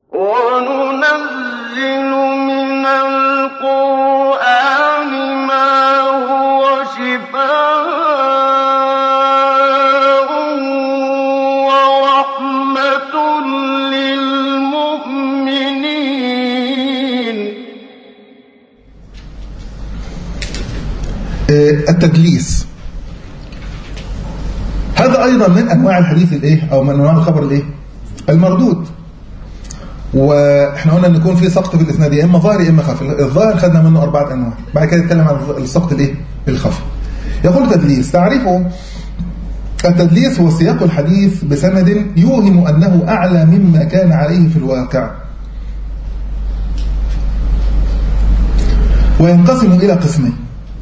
وَنُنَزِّلُ مِنَ الْقُرْآنِ مَا هُوَ شِفَاءٌ وَرَحْمَةٌ لِّلْمُؤْمِنِينَ التدليس هذا أيضا من أنواع الحديث الإيه أو من أنواع الخبر الإيه المردود واحنا قلنا ان يكون في سقط في الاسناد يا اما ظاهر يا اما خفي الظاهر خدنا منه اربعه انواع بعد كده نتكلم عن السقط الايه الخفي يقول تدليس تعريفه التدليس هو سياق الحديث بسند يوهم انه اعلى مما كان عليه في الواقع وينقسم الى قسمين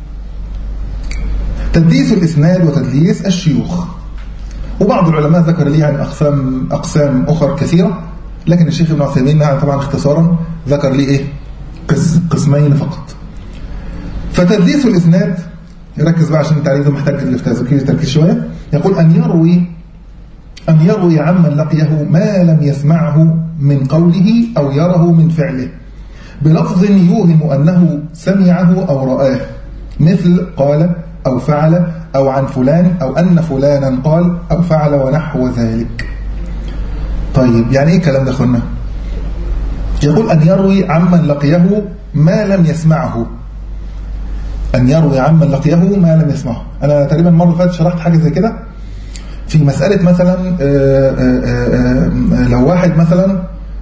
تدليس الاسناد وتدليس الشيوخ وبعض العلماء ذكر لي يعني اقسام اقسام اخرى كثيره لكن الشيخ ابن عثيمين يعني طبعا اختصارا ذكر لي ايه قسمين فقط فتدليس الاسناد يركز بقى عشان التعريف ده محتاج تركيز تركيز شويه يقول ان يروي ان يروي عمن لقيه ما لم يسمعه من قوله او يره من فعله بلفظ يوهم انه سمعه او رآه مثل قال او فعل او عن فلان او ان فلانا قال او فعل ونحو ذلك طيب يعني ايه الكلام ده اخوانا يقول ان يروي عمن لقيه ما لم يسمعه ان يروي عمن لقيه ما لم يسمعه انا تقريبا المره اللي فاتت شرحت حاجه زي كده في مساله مثلا آآ آآ لو واحد مثلا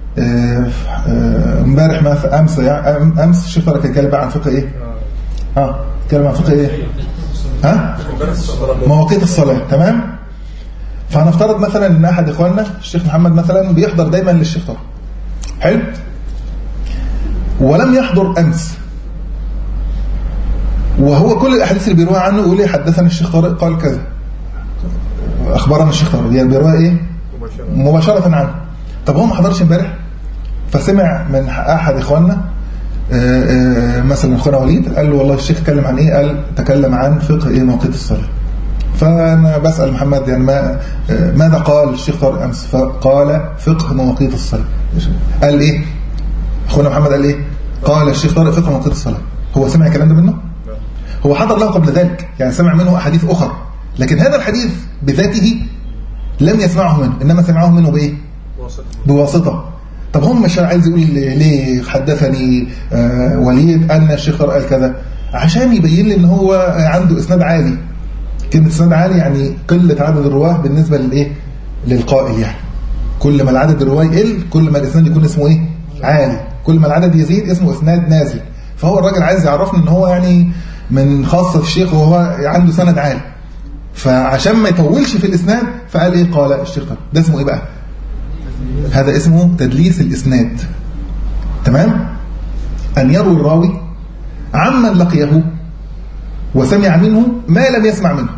امبارح ما امس يعني امس الشيخ طارق كان بيتكلم عن فقه ايه اه اتكلم عن فقه ايه ها مواقيت الصلاه تمام فهنفترض مثلا ان احد اخواننا الشيخ محمد مثلا بيحضر دايما للشيخ طارق حلو ولم يحضر امس وهو كل الاحاديث اللي بيروها عنه يقول لي حدثني الشيخ طارق قال كذا اخبرنا الشيخ طارق يعني بيروها ايه مباشره عنه طب هو ما حضرش امبارح فسمع من احد اخواننا مثلا اخونا وليد قال له والله الشيخ اتكلم عن ايه قال تكلم عن فقه ايه مواقيت الصلاه فأنا بسأل محمد يعني ما ماذا قال الشيخ طارق أمس فقال فقه مواقيت الصلاة قال إيه أخونا محمد قال إيه قال الشيخ طارق فقه مواقيت الصلاة هو سمع الكلام ده منه هو حضر له قبل ذلك يعني سمع منه أحاديث أخرى لكن هذا الحديث بذاته لم يسمعه منه إنما سمعه منه بإيه بواسطة طب هم مش عايز يقول ليه حدثني وليد أن الشيخ طارق قال كذا عشان يبين لي ان هو عنده اسناد عالي كلمة اسناد عالي يعني قلة عدد الرواه بالنسبة للايه للقائل يعني كل ما العدد الرواه يقل كل ما الاسناد يكون اسمه ايه عالي كل ما العدد يزيد اسمه اسناد نازل فهو الراجل عايز يعرفنا ان هو يعني من خاصة الشيخ وهو عنده سند عالي فعشان ما يطولش في الاسناد فقال ايه قال الشيخ طب ده اسمه ايه بقى هذا اسمه تدليس الاسناد تمام ان يروي الراوي عمن لقيه وسمع منه ما لم يسمع منه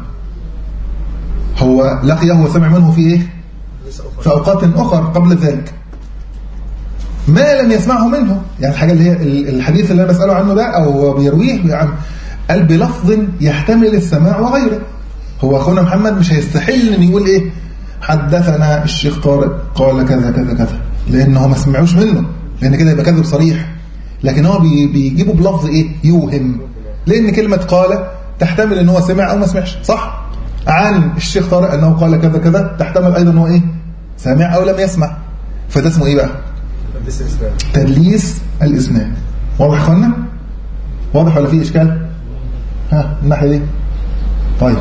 هو لقيه وسمع منه في ايه في اوقات اخرى قبل ذلك ما لم يسمعه منه يعني الحاجه اللي هي الحديث اللي انا بساله عنه ده او بيرويه عن قال بلفظ يحتمل السماع وغيره هو اخونا محمد مش هيستحل ان يقول ايه حدثنا الشيخ طارق قال كذا كذا كذا لان هو ما سمعوش منه لان كده يبقى كذب صريح لكن هو بيجيبه بلفظ ايه يوهم لان كلمه قال تحتمل ان هو سمع او ما سمعش صح عن الشيخ طارق انه قال كذا كذا تحتمل ايضا ان هو ايه سامع او لم يسمع فده اسمه ايه بقى تدليس الاسناد واضح يا اخوانا واضح ولا في اشكال ها الناحيه دي طيب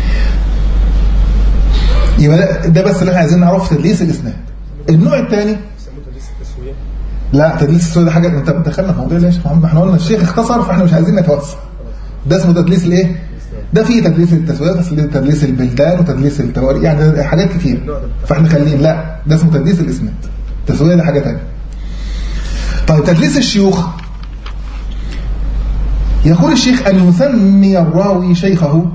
يبقى ده بس اللي احنا عايزين نعرفه تدليس الاسناد النوع الثاني لا تدليس الاسناد ده حاجه انت دخلنا في موضوع ليش احنا قلنا الشيخ اختصر فاحنا مش عايزين نتوسع ده اسمه تدليس الايه ده فيه تدليس التسويه تدليس البلدان وتدليس التواريخ يعني حاجات كتير فاحنا خلينا لا ده اسمه تدليس الاسناد التسويه ده حاجه ثانيه طيب تدليس الشيوخ يقول الشيخ أن يسمي الراوي شيخه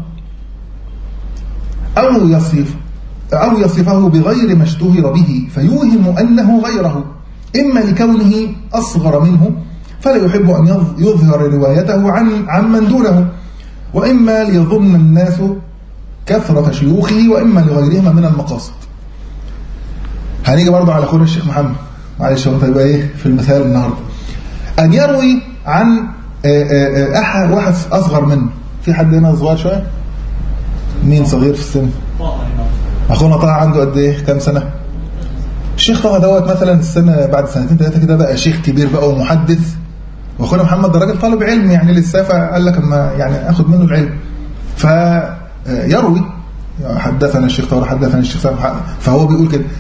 أو يصف أو يصفه بغير ما اشتهر به فيوهم أنه غيره إما لكونه أصغر منه فلا يحب أن يظهر روايته عن عمن دونه وإما ليظن الناس كثرة شيوخه وإما لغيرهما من المقاصد هنيجي برضه على أخونا الشيخ محمد معلش هو هيبقى ايه في المثال النهارده ان يروي عن آه، آه، آه، احد واحد اصغر منه في حد هنا صغير شويه مين صغير في السن اخونا طه عنده قد ايه كام سنه الشيخ طه دوت مثلا السنه بعد سنتين ثلاثه كده بقى شيخ كبير بقى ومحدث واخونا محمد ده راجل طالب علم يعني لسه فقال لك اما يعني اخد منه العلم فيروي حدثنا الشيخ طه حدثنا الشيخ سامح فهو بيقول كده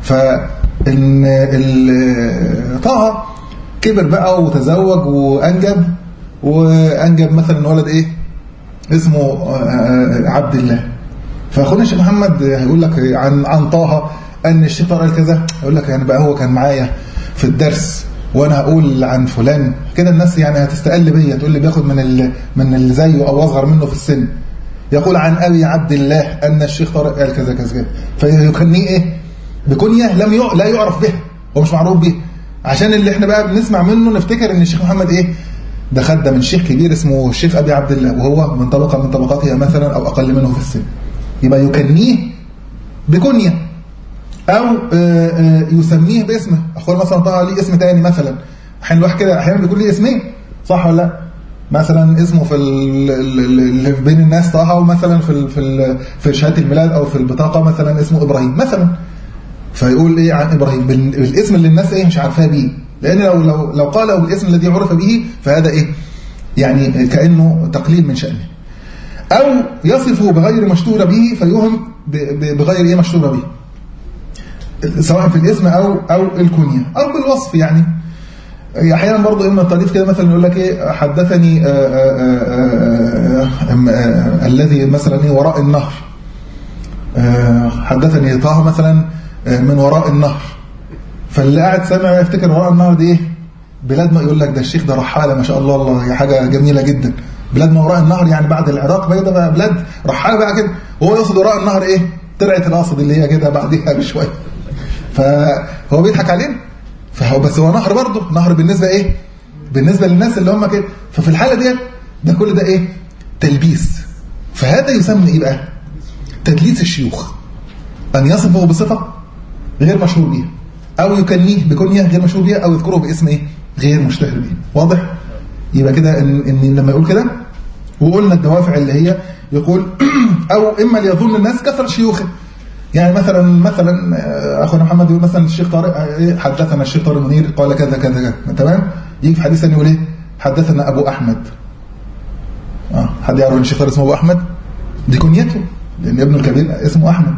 فان ال- طه كبر بقى وتزوج وانجب وانجب مثلا ولد ايه اسمه آه، آه، عبد الله فاخونا الشيخ محمد هيقول لك عن عن طه ان الشيخ طه قال كذا يقول لك يعني بقى هو كان معايا في الدرس وانا هقول عن فلان كده الناس يعني هتستقل بيا تقول لي بياخد من ال- من اللي زيه او اصغر منه في السن يقول عن ابي عبد الله ان الشيخ طارق قال كذا كذا كذا فيكنيه ايه بكنيه لم يع... لا يعرف بها هو مش معروف بها عشان اللي احنا بقى بنسمع منه نفتكر ان الشيخ محمد ايه ده خد ده من شيخ كبير اسمه الشيخ ابي عبد الله وهو من طبقه من طبقاتها مثلا او اقل منه في السن يبقى يكنيه بكنيه او آه، آه، يسميه باسمه اخويا مثلا طه ليه اسم تاني مثلا احيانا الواحد كده احيانا بيكون ليه اسمين صح ولا لا مثلا اسمه في ال- ال- ال- اللي بين الناس طه ومثلا في ال- في ال- في شهاده الميلاد او في البطاقه مثلا اسمه ابراهيم مثلا فيقول ايه عن ابراهيم بال- بالاسم اللي الناس ايه مش عارفاه بيه لان لو لو لو قاله بالاسم الذي عرف به فهذا ايه يعني كانه تقليل من شانه او يصفه بغير ما اشتهر به فيوهم ب- ب- بغير ايه ما اشتهر به سواء في الاسم او او الكنيه او بالوصف يعني احيانا برضه اما الطريف كده مثلا يقول لك ايه حدثني آه، آه، آه، آه، آه، الذي مثلا ايه وراء النهر آه، حدثني طه مثلا آه، من وراء النهر فاللي قاعد سامع يفتكر وراء النهر دي ايه بلاد ما يقول لك ده الشيخ ده رحاله ما شاء الله الله هي حاجه جميله جدا بلاد ما وراء النهر يعني بعد العراق بقى ده بقى بلاد رحاله بقى كده وهو يقصد وراء النهر ايه طلعت القصد اللي هي كده بعديها بشويه فهو بيضحك علينا فهو بس هو نهر برضه نهر بالنسبه ايه بالنسبه للناس اللي هم كده ففي الحاله ديت ده كل ده ايه تلبيس فهذا يسمى ايه بقى تدليس الشيوخ ان يصفه بصفه غير مشهور بيها او يكنيه بكنيه غير مشهور بيها او يذكره باسم ايه غير مشتهر به واضح يبقى كده ان, إن لما يقول كده وقلنا الدوافع اللي هي يقول او اما ليظن الناس كثر شيوخه يعني مثلا مثلا آه، اخونا محمد يقول مثلا الشيخ طارق آه، إيه، حدثنا الشيخ طارق منير قال كذا كذا كذا تمام يجي في حديث ثاني يقول ايه حدثنا ابو احمد اه حد يعرف ان الشيخ طارق اسمه ابو احمد دي كنيته لان ابنه الكبير اسمه احمد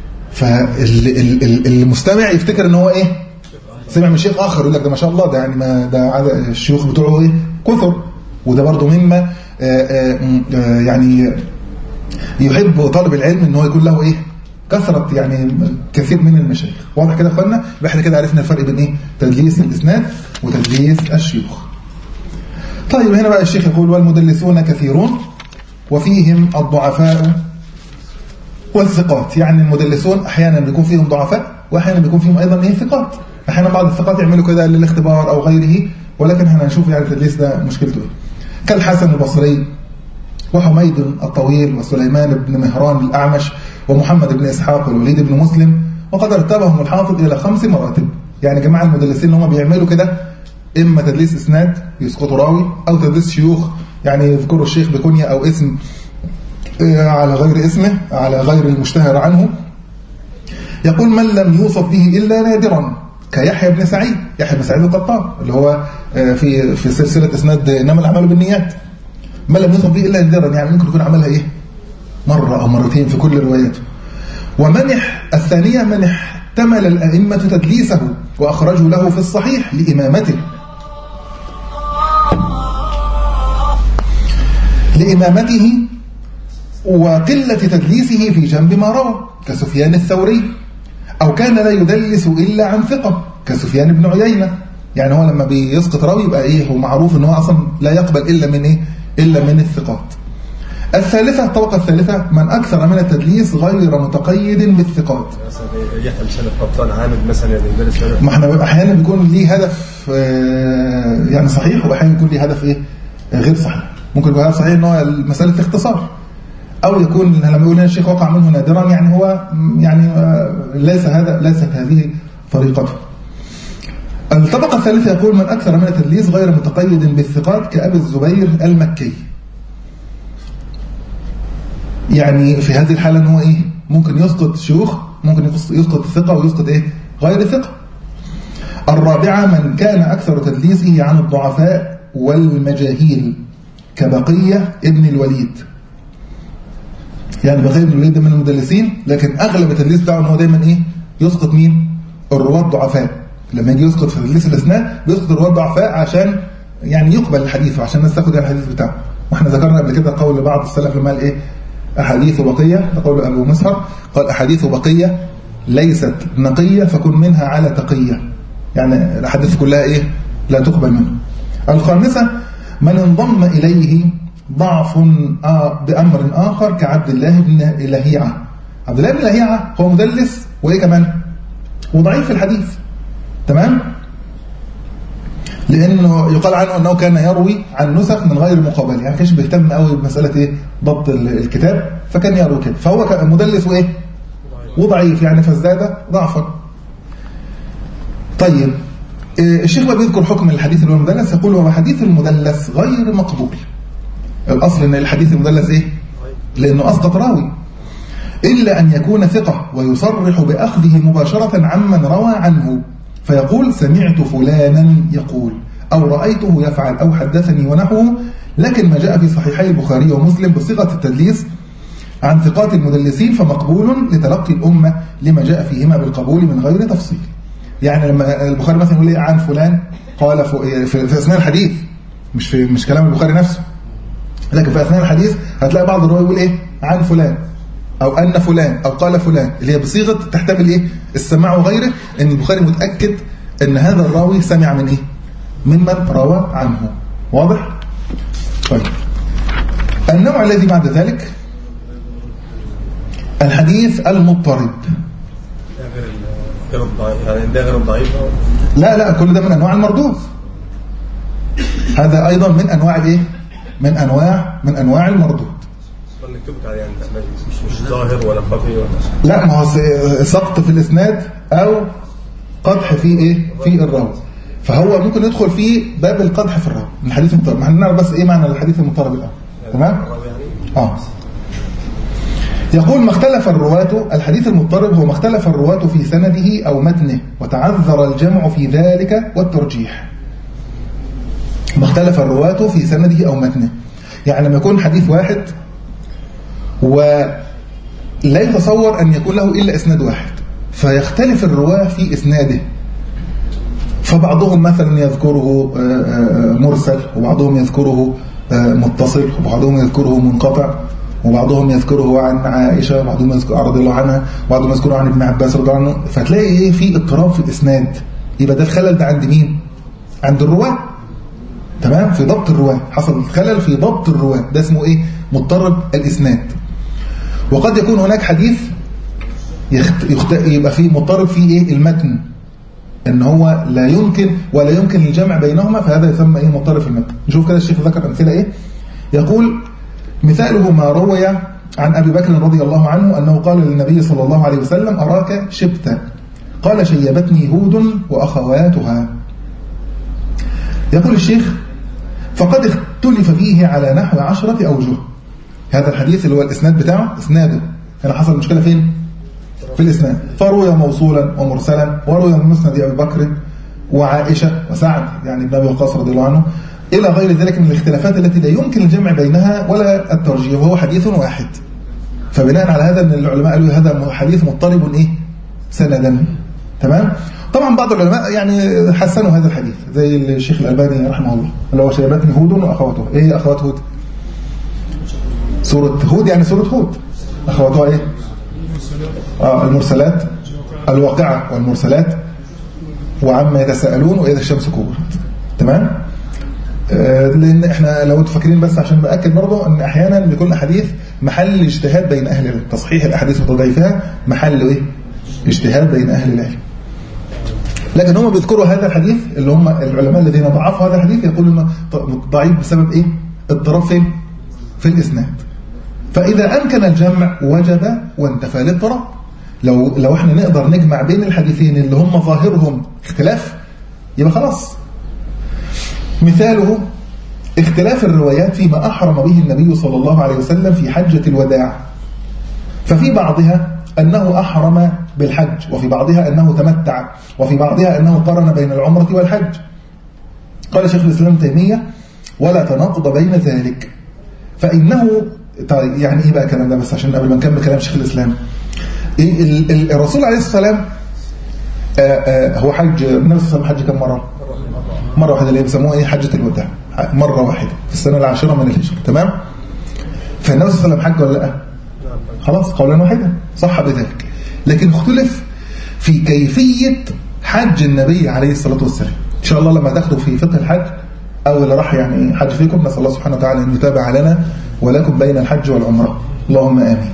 فالمستمع يفتكر ان هو ايه سمع من شيخ اخر يقول لك ده ما شاء الله ده يعني ما ده عدد الشيوخ بتوعه ايه كثر وده برضه مما آه، آه، آه، يعني يحب طالب العلم ان هو يكون له ايه كثرة يعني كثير من المشايخ واضح كده يا اخوانا يبقى احنا كده عرفنا الفرق بين ايه تدليس الاسناد وتدليس الشيوخ طيب هنا بقى الشيخ يقول والمدلسون كثيرون وفيهم الضعفاء والثقات يعني المدلسون احيانا بيكون فيهم ضعفاء واحيانا بيكون فيهم ايضا ايه ثقات احيانا بعض الثقات يعملوا كده للاختبار او غيره ولكن احنا هنشوف يعني التدليس ده مشكلته ايه كالحسن البصري وحميد الطويل وسليمان بن مهران الأعمش ومحمد بن إسحاق والوليد بن مسلم وقد ارتبهم الحافظ إلى خمس مراتب يعني جماعة المدلسين اللي هم بيعملوا كده إما تدليس إسناد يسقطوا راوي أو تدليس شيوخ يعني يذكروا الشيخ بكنية أو اسم آه، على غير اسمه على غير المشتهر عنه يقول من لم يوصف به إلا نادرا كيحيى بن سعيد يحيى بن سعيد القطان اللي هو آه، في في سلسلة إسناد إنما الأعمال بالنيات ما لم يصب به إلا نادرا يعني ممكن يكون عملها إيه مرة أو مرتين في كل رواياته ومنح الثانية من احتمل الأئمة تدليسه وأخرجوا له في الصحيح لإمامته لإمامته وقلة تدليسه في جنب ما روى كسفيان الثوري أو كان لا يدلس إلا عن ثقة كسفيان بن عيينة يعني هو لما بيسقط راوي يبقى إيه هو معروف إن هو أصلا لا يقبل إلا من إيه إلا من الثقات الثالثة الطبقة الثالثة من أكثر من التدليس غير متقيد بالثقات مثلا يحيى بن سنة قطان عامد مثلا يعني يدرس هنا ما احنا احيانا بيكون ليه هدف آه، يعني صحيح واحيانا بيكون ليه هدف ايه آه، غير صحيح ممكن يكون هدف صحيح ان هو مساله اختصار او يكون لما يقول لنا الشيخ وقع منه نادرا يعني هو م، يعني آه، ليس هذا ليست هذه طريقته الطبقة الثالثة يقول من أكثر من التدليس غير متقيد بالثقات كأبي الزبير المكي يعني في هذه الحالة أنه إيه ممكن يسقط شيوخ ممكن يسقط ثقة ويسقط إيه غير ثقة الرابعة من كان أكثر تدليسه عن الضعفاء والمجاهيل كبقية ابن الوليد يعني بقية ابن الوليد ده من المدلسين لكن أغلب التدليس بتاعه أنه دايما إيه يسقط مين الرواة الضعفاء لما يجي يسقط في تدليس الأسنان بيسقط الرواة الضعفاء عشان يعني يقبل الحديث وعشان الناس تاخد الحديث بتاعه واحنا ذكرنا قبل كده قول بعض السلف لما قال ايه احاديث بقيه تقول ابو مسهر قال احاديث بقيه ليست نقيه فكن منها على تقيه يعني الاحاديث كلها ايه لا تقبل منه الخامسه من انضم اليه ضعف بامر اخر كعبد الله بن لهيعه عبد الله بن لهيعه هو مدلس وايه كمان وضعيف في الحديث تمام لانه يقال عنه انه كان يروي عن نسخ من غير مقابله يعني كانش بيهتم قوي بمساله ايه ضبط الكتاب فكان يروي كده فهو كان مدلس وايه وضعيف يعني فازداد ضعفا طيب الشيخ بقى بيذكر حكم الحديث اللي هو المدلس يقول هو حديث المدلس غير مقبول الاصل ان الحديث المدلس ايه لانه اسقط راوي الا ان يكون ثقه ويصرح باخذه مباشره عمن روى عنه فيقول سمعت فلانا يقول أو رأيته يفعل أو حدثني ونحوه لكن ما جاء في صحيحي البخاري ومسلم بصيغة التدليس عن ثقات المدلسين فمقبول لتلقي الأمة لما جاء فيهما بالقبول من غير تفصيل يعني لما البخاري مثلا يقول لي عن فلان قال في أثناء الحديث مش في مش كلام البخاري نفسه لكن في أثناء الحديث هتلاقي بعض الرواية يقول إيه عن فلان أو أن فلان أو قال فلان اللي هي بصيغة تحتمل إيه السماع وغيره أن البخاري متأكد أن هذا الراوي سمع من إيه ممن روى عنه واضح؟ طيب النوع الذي بعد ذلك الحديث المضطرب يعني ده غير الضعيف لا لا كل ده من أنواع المردود هذا أيضا من أنواع الإيه؟ من أنواع من أنواع المردود يعني مش مش ظاهر ولا خفي ولا لا ما هو سقط في الاسناد او قدح في ايه في الراوي فهو ممكن يدخل في باب القدح في الراوي من الحديث المضطرب احنا نعرف بس ايه معنى الحديث المضطرب الاول تمام اه يقول ما اختلف الرواة الحديث المضطرب هو ما اختلف الرواة في سنده أو متنه وتعذر الجمع في ذلك والترجيح ما اختلف الرواة في سنده أو متنه يعني لما يكون حديث واحد ولا يتصور أن يكون له إلا إسناد واحد فيختلف الرواة في إسناده فبعضهم مثلا يذكره مرسل وبعضهم يذكره متصل وبعضهم يذكره منقطع وبعضهم يذكره عن عائشة وبعضهم يذكر رضي الله عنها وبعضهم يذكره عن ابن عباس رضي الله عنه فتلاقي ايه في اضطراب في الاسناد يبقى ده الخلل ده عند مين عند الرواه تمام في ضبط الرواه حصل خلل في ضبط الرواه ده اسمه ايه مضطرب الاسناد وقد يكون هناك حديث يخت... يخت... يبقى فيه مضطرب فيه ايه المتن ان هو لا يمكن ولا يمكن الجمع بينهما فهذا يسمى ايه مضطرب في المتن نشوف كده الشيخ ذكر امثله ايه يقول مثاله ما روي عن ابي بكر رضي الله عنه انه قال للنبي صلى الله عليه وسلم اراك شبت قال شيبتني هود واخواتها يقول الشيخ فقد اختلف فيه على نحو عشرة أوجه هذا الحديث اللي هو الإسناد بتاعه إسناده هنا حصل المشكلة فين؟ في الإسناد فروي موصولا ومرسلا وروي من مسند أبي بكر وعائشة وسعد يعني ابن أبي وقاص رضي الله عنه إلى غير ذلك من الاختلافات التي لا يمكن الجمع بينها ولا الترجيح وهو حديث واحد فبناء على هذا ان العلماء قالوا هذا حديث مضطرب ايه سندا تمام طبعا بعض العلماء يعني حسنوا هذا الحديث زي الشيخ الألباني رحمه الله اللي هو شيبتني هود وأخواته إيه هي أخوات هود سورة هود يعني سورة هود أخواتها إيه آه المرسلات الواقعة والمرسلات وعما يتساءلون وإذا الشمس كورت تمام آه لأن إحنا لو انتوا فاكرين بس عشان بأكد برضه أن أحيانا بيكون حديث محل اجتهاد بين أهل العلم تصحيح الأحاديث وتضعيفها محل إيه اجتهاد بين أهل العلم لكن هم بيذكروا هذا الحديث اللي هم العلماء الذين ضعفوا هذا الحديث يقولوا انه ضعيف بسبب ايه اضطراب فين في الاسناد فاذا امكن الجمع وجب وانتفى الاضطراب لو لو احنا نقدر نجمع بين الحديثين اللي هم ظاهرهم اختلاف يبقى خلاص مثاله اختلاف الروايات فيما أحرم به النبي صلى الله عليه وسلم في حجة الوداع ففي بعضها أنه أحرم بالحج وفي بعضها أنه تمتع وفي بعضها أنه قرن بين العمرة والحج قال شيخ الإسلام تيمية ولا تناقض بين ذلك فإنه طيب يعني إيه بقى الكلام ده بس عشان قبل ما نكمل كلام شيخ الإسلام إيه ال- ال- الرسول عليه الصلاة والسلام آه، آه، هو حج النبي صلى الله عليه وسلم حج كم مرة؟ مرة واحدة اللي بيسموها ايه حجة الوداع مرة واحدة في السنة العاشرة من الهجرة تمام؟ فالنبي صلى الله عليه وسلم حج ولا لا؟ خلاص قولا واحدا صح بذلك لكن اختلف في كيفية حج النبي عليه الصلاة والسلام إن شاء الله لما تاخدوا في فقه الحج أو اللي راح يعني حج فيكم نسأل الله سبحانه وتعالى أن يتابع لنا ولكم بين الحج والعمرة اللهم آمين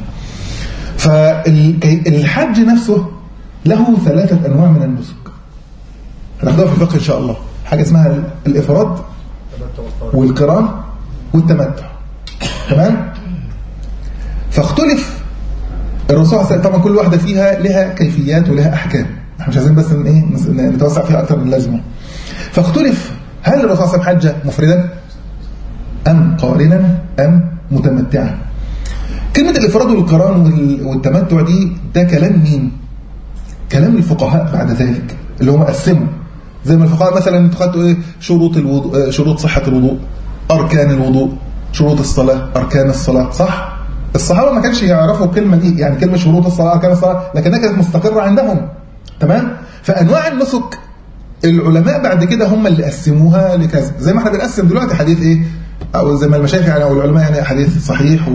فالحج نفسه له ثلاثة أنواع من النسك هناخدها في الفقه إن شاء الله حاجة اسمها الإفراد تمتع والقرن. والقران والتمتع تمام فاختلف الرسول صلى الله عليه وسلم طبعا كل واحده فيها لها كيفيات ولها احكام احنا مش عايزين بس ان ايه نس- نتوسع فيها اكتر من اللازم فاختلف هل الرسول صلى الله عليه وسلم حج مفردا ام قارنا ام متمتعا كلمه الافراد والقران وال- والتمتع دي ده كلام مين كلام الفقهاء بعد ذلك اللي هم قسموا زي ما الفقهاء مثلا انتوا خدتوا ايه شروط الوضوء آه، شروط صحة الوضوء اركان الوضوء شروط الصلاة اركان الصلاة صح الصحابة ما كانش يعرفوا الكلمة دي يعني كلمة شروط الصلاة اركان الصلاة لكنها كانت مستقرة عندهم تمام فانواع النسك العلماء بعد كده هم اللي قسموها لكذا زي ما احنا بنقسم دلوقتي حديث ايه او زي ما المشايخ يعني او العلماء يعني حديث صحيح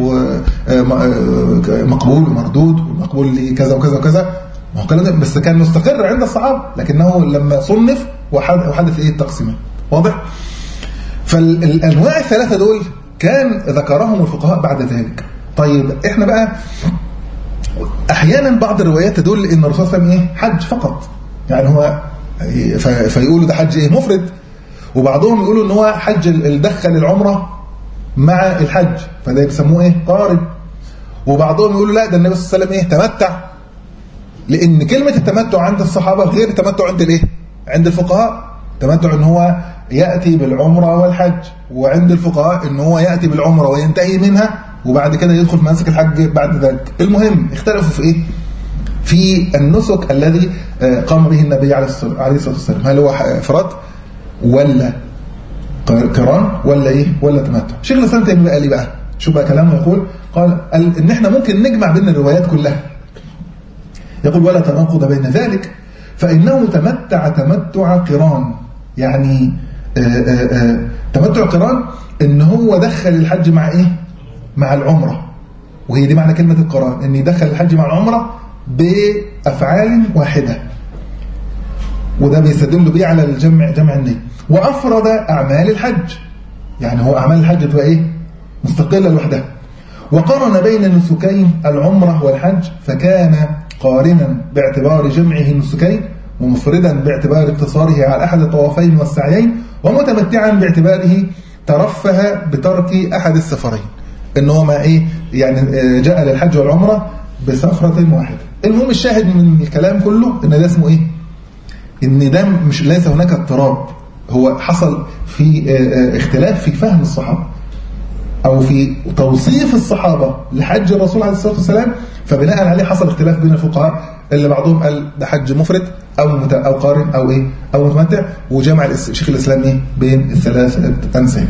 ومقبول ومردود ومقبول لكذا وكذا وكذا ما هو الكلام ده بس كان مستقر عند الصحابه لكنه لما صنف وحد- وحدث ايه التقسيمات واضح فالانواع الثلاثه دول كان ذكرهم الفقهاء بعد ذلك طيب احنا بقى احيانا بعض الروايات تدل ان الرسول صلى الله عليه وسلم ايه حج فقط يعني هو ف- فيقولوا ده حج ايه مفرد وبعضهم يقولوا ان هو حج ال- ال- دخل العمره مع الحج فده بيسموه ايه قارن وبعضهم يقولوا لا ده النبي صلى الله عليه وسلم ايه تمتع لان كلمه التمتع عند الصحابه غير التمتع عند الايه عند الفقهاء تمتع ان هو ياتي بالعمره والحج وعند الفقهاء ان هو ياتي بالعمره وينتهي منها وبعد كده يدخل في مناسك الحج بعد ذلك المهم اختلفوا في ايه في النسك الذي آه، قام به النبي عليه الصلاه عليه الصلاة والسلام هل هو افراد ولا قران ولا ايه ولا تمتع شيخ الاسلام تيميه قال لي بقى شو بقى كلامه يقول قال قال ان احنا ممكن نجمع بين الروايات كلها يقول ولا تناقض بين ذلك فإنه تمتع تمتع قران يعني آآ آآ تمتع قران ان هو دخل الحج مع ايه مع العمرة وهي دي معنى كلمة القران ان يدخل الحج مع العمرة بأفعال واحدة وده بيستدل بيه على الجمع جمع النية وأفرد أعمال الحج يعني هو أعمال الحج تبقى إيه مستقلة لوحدها وقارن بين النسكين العمرة والحج فكان قارنا باعتبار جمعه النسكين ومفردا باعتبار اقتصاره على أحد الطوافين والسعيين ومتمتعا باعتباره ترفه بترك أحد السفرين إن هو ما إيه يعني آه، جاء للحج والعمرة بسفرة واحدة المهم الشاهد من الكلام كله إن ده اسمه إيه ان ده مش ليس هناك اضطراب هو حصل في آه، آه، اختلاف في فهم الصحابه او في توصيف الصحابه لحج الرسول عليه الصلاه والسلام فبناء عليه حصل اختلاف بين الفقهاء اللي بعضهم قال ده حج مفرد او مت... او قارن او ايه او متمتع وجمع الإس- شيخ الاسلام ايه بين الثلاثه انساك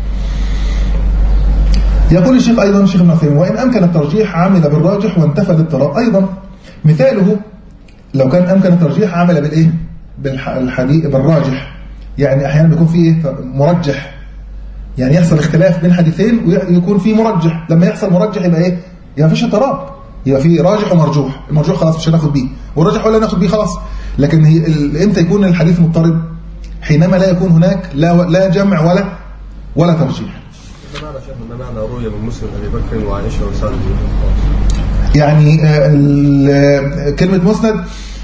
يقول الشيخ أيضا الشيخ ابن عثيمين وإن أمكن الترجيح عمل بالراجح وانتفى الاضطراب أيضا مثاله لو كان أمكن الترجيح عمل بالإيه بالحديث بالراجح يعني أحيانا بيكون فيه إيه؟ مرجح يعني يحصل اختلاف بين حديثين ويكون فيه مرجح لما يحصل مرجح يبقى إيه يبقى مفيش اضطراب يبقى فيه راجح ومرجوح المرجوح خلاص مش هناخد بيه والراجح ولا ناخد بيه خلاص لكن هي ال- امتى يكون الحديث مضطرب حينما لا يكون هناك لا لا جمع ولا ولا ترجيح ما معنى شيخ ما معنى رؤيا من مسلم ابي بكر وعائشه وسعد يعني آه، ال- كلمة مسند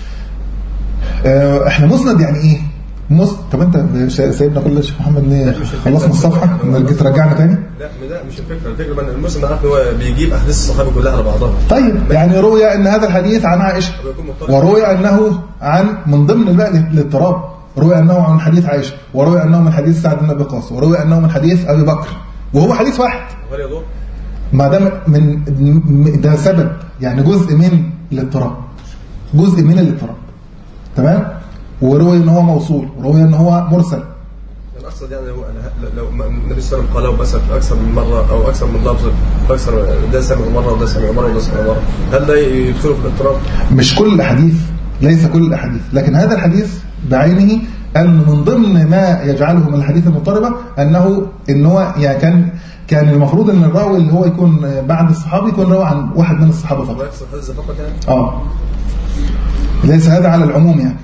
آه، احنا مسند يعني ايه؟ مس... طب انت شا- سايبنا كل شيخ محمد ليه خلصنا الصفحة جيت رجعنا تاني لا لا مش الفكره الفكره ان المسلم عارف ان هو بيجيب احاديث الصحابه كلها على بعضها طيب يعني روي ان هذا الحديث عن عائشة ويكون مضطرب وروي انه عن من ضمن بقى الاضطراب روي أنه من حديث عائشة وروي أنه من حديث سعد بن أبي وقاص وروي أنه من حديث أبي بكر وهو حديث واحد وهل يضر؟ ما ده من م- ده سبب يعني جزء من الاضطراب جزء من الاضطراب تمام وروي ان هو موصول وروي ان هو مرسل يعني اقصد يعني لو أنا- لو ما- النبي صلى الله عليه وسلم قاله مثلا في اكثر من مره او اكثر من لفظ اكثر ده سمع مره وده سمع مره وده سمع مره هل ده يدخله في الاضطراب؟ مش كل الاحاديث ليس كل الاحاديث لكن هذا الحديث بعينه انه من ضمن ما يجعله من الحديث المضطربه انه ان هو يعني كان كان المفروض ان الراوي اللي هو يكون بعد الصحابي يكون راوي عن واحد من الصحابه فقط ويحصل هذا فقط يعني؟ اه ليس هذا على العموم يعني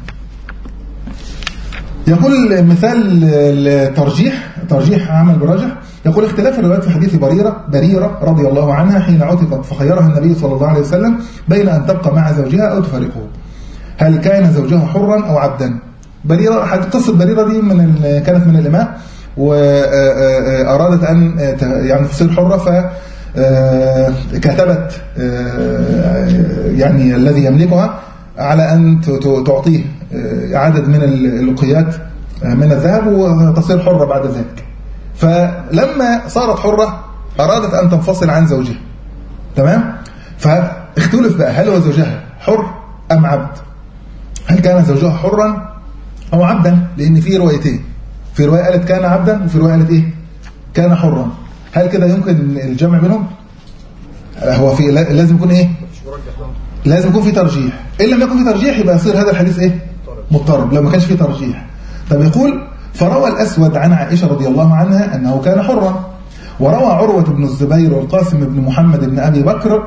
يقول مثال الترجيح ترجيح عمل براجح يقول اختلاف الروايات في حديث بريرة بريرة رضي الله عنها حين عتقت فخيرها النبي صلى الله عليه وسلم بين أن تبقى مع زوجها أو تفارقه هل كان زوجها حرا أو عبدا بريرة حد- قصة بريرة دي من ال- كانت من الإماء وأرادت أن ت- يعني تصير حرة ف آه، كتبت آه، يعني الذي يملكها على أن ت- ت- تعطيه آه، عدد من اللقيات آه، من الذهب وتصير حرة بعد ذلك فلما صارت حرة أرادت أن تنفصل عن زوجها تمام فاختلف بقى هل هو زوجها حر أم عبد هل كان زوجها حرا أو عبدا لأن في روايتين في رواية قالت كان عبدا وفي رواية قالت إيه كان حرا هل كده يمكن الجمع بينهم هو في لازم يكون إيه مش مرجح لا. لازم يكون في ترجيح إن لم يكن في ترجيح يبقى يصير هذا الحديث إيه مضطرب لو ما كانش في ترجيح طب يقول فروى الأسود عن عائشة رضي الله عنها أنه كان حرا وروى عروة بن الزبير والقاسم بن محمد بن أبي بكر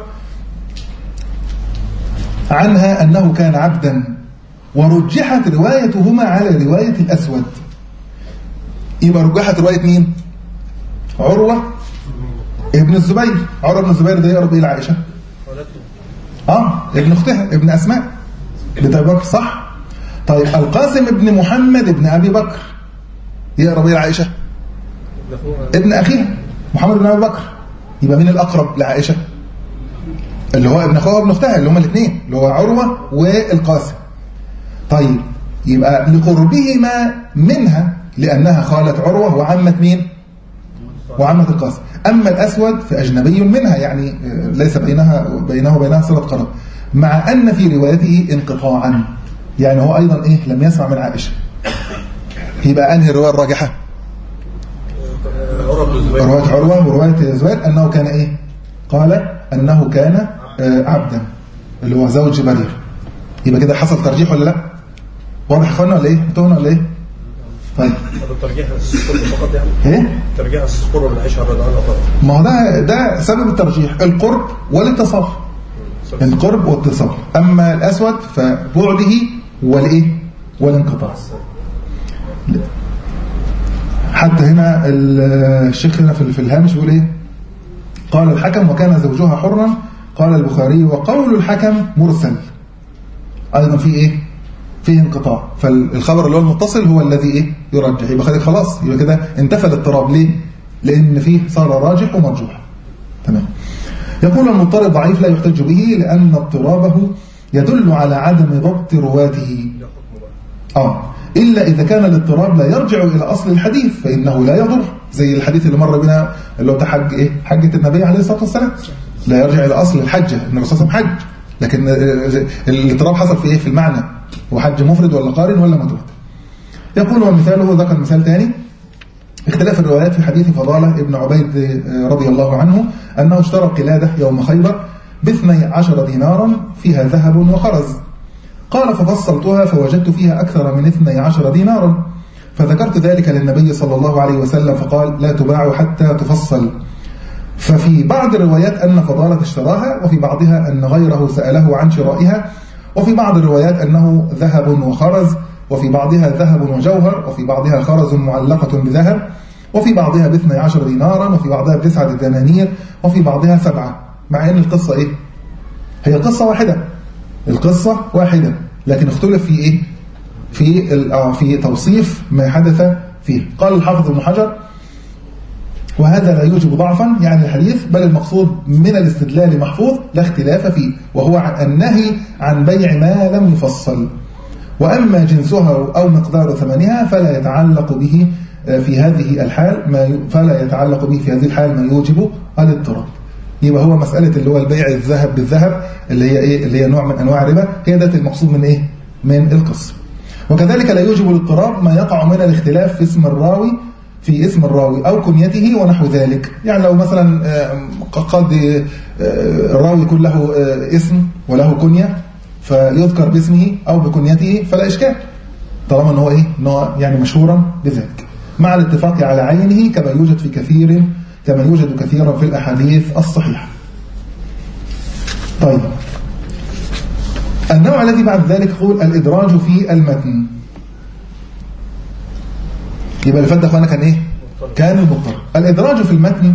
عنها أنه كان عبدا ورجحت روايتهما على رواية الأسود يبقى رجحت رواية مين عروة ابن الزبير عروة بن الزبير ده يقرب إيه لعائشة ولدته اه ابن اختها ابن اسماء بنت ابي بكر صح طيب القاسم ابن محمد ابن ابي بكر يقرب ايه لعائشه ابن اخوه ابن اخيها محمد بن ابي بكر يبقى مين الاقرب لعائشه اللي هو ابن اخوها وابن اختها اللي هما الاثنين اللي هو عروه والقاسم طيب يبقى لقربهما منها لانها خاله عروه وعمه مين وعمة القاسم أما الأسود فأجنبي منها يعني آه، ليس بينها بينه وبينها صلة قرب مع أن في روايته انقطاعا يعني هو أيضا إيه لم يسمع من عائشة يبقى أنهي الرواية الراجحة عروه بن الزبير رواية عروة ورواية زبير أنه كان إيه قال أنه كان آه، عبدا اللي هو زوج برير يبقى كده حصل ترجيح ولا لا واضح يا اخوانا ولا ايه انتوا ولا ايه طيب هذا ترجيح القرب فقط يعني ايه ترجيح القرب من عائشه رضي الله عنها فقط ما هو ده ده سبب الترجيح القرب والاتصال القرب واتصال أما الأسود فبعده والإيه والانقطاع حتى هنا الشيخ هنا في في الهامش بيقول إيه قال الحكم وكان زوجها حرا قال البخاري وقول الحكم مرسل أيضا في إيه فيه انقطاع فالخبر اللي هو المتصل هو الذي إيه يرجح يبقى خلي خلاص يبقى كده انتفى الاضطراب ليه لأن فيه صار راجح ومرجوح تمام يقول المضطرب ضعيف لا يحتج به لأن اضطرابه يدل على عدم ضبط رواته آه إلا إذا كان الاضطراب لا يرجع إلى أصل الحديث فإنه لا يضر زي الحديث اللي مر بنا اللي هو بتاع حج إيه حجة النبي عليه الصلاة والسلام لا يرجع إلى أصل الحجة النبي صلى الله عليه وسلم حج لكن الاضطراب حصل في إيه في المعنى هو حج مفرد ولا قارن ولا متوتر يقول ومثاله ذكر مثال ثاني اختلاف الروايات في حديث فضالة ابن عبيد رضي الله عنه أنه اشترى قلادة يوم خيبر باثني عشر دينارا فيها ذهب وخرز قال ففصلتها فوجدت فيها أكثر من اثني عشر دينارا فذكرت ذلك للنبي صلى الله عليه وسلم فقال لا تباع حتى تفصل ففي بعض الروايات أن فضالة اشتراها وفي بعضها أن غيره سأله عن شرائها وفي بعض الروايات أنه ذهب وخرز وفي بعضها ذهب وجوهر وفي بعضها خرز معلقة بذهب وفي بعضها باثني عشر دينارا وفي بعضها بتسعة دنانير وفي بعضها سبعة مع أن القصة إيه؟ هي قصة واحدة القصة واحدة لكن اختلف في إيه؟ في في توصيف ما حدث فيه قال الحافظ ابن حجر وهذا لا يوجب ضعفا يعني الحديث بل المقصود من الاستدلال محفوظ لا اختلاف فيه وهو النهي عن بيع ما لم يفصل وأما جنسها أو مقدار ثمنها فلا يتعلق به في هذه الحال ما ي... فلا يتعلق به في هذه الحال ما يوجب الاضطراب يبقى هو مسألة اللي هو البيع الذهب بالذهب اللي هي إيه اللي هي نوع من أنواع الربا هي ده المقصود من إيه من القسم وكذلك لا يوجب الاضطراب ما يقع من الاختلاف في اسم الراوي في اسم الراوي أو كنيته ونحو ذلك يعني لو مثلا قد الراوي يكون له اسم وله كنية فيذكر باسمه أو بكنيته فلا إشكال طالما أنه إيه أنه يعني مشهورا بذلك مع الاتفاق على عينه كما يوجد في كثير كما يوجد كثيرا في الأحاديث الصحيحة طيب النوع الذي بعد ذلك يقول الإدراج في المتن يبقى اللي فات ده اخوانا كان ايه كان المضطر الإدراج في المتن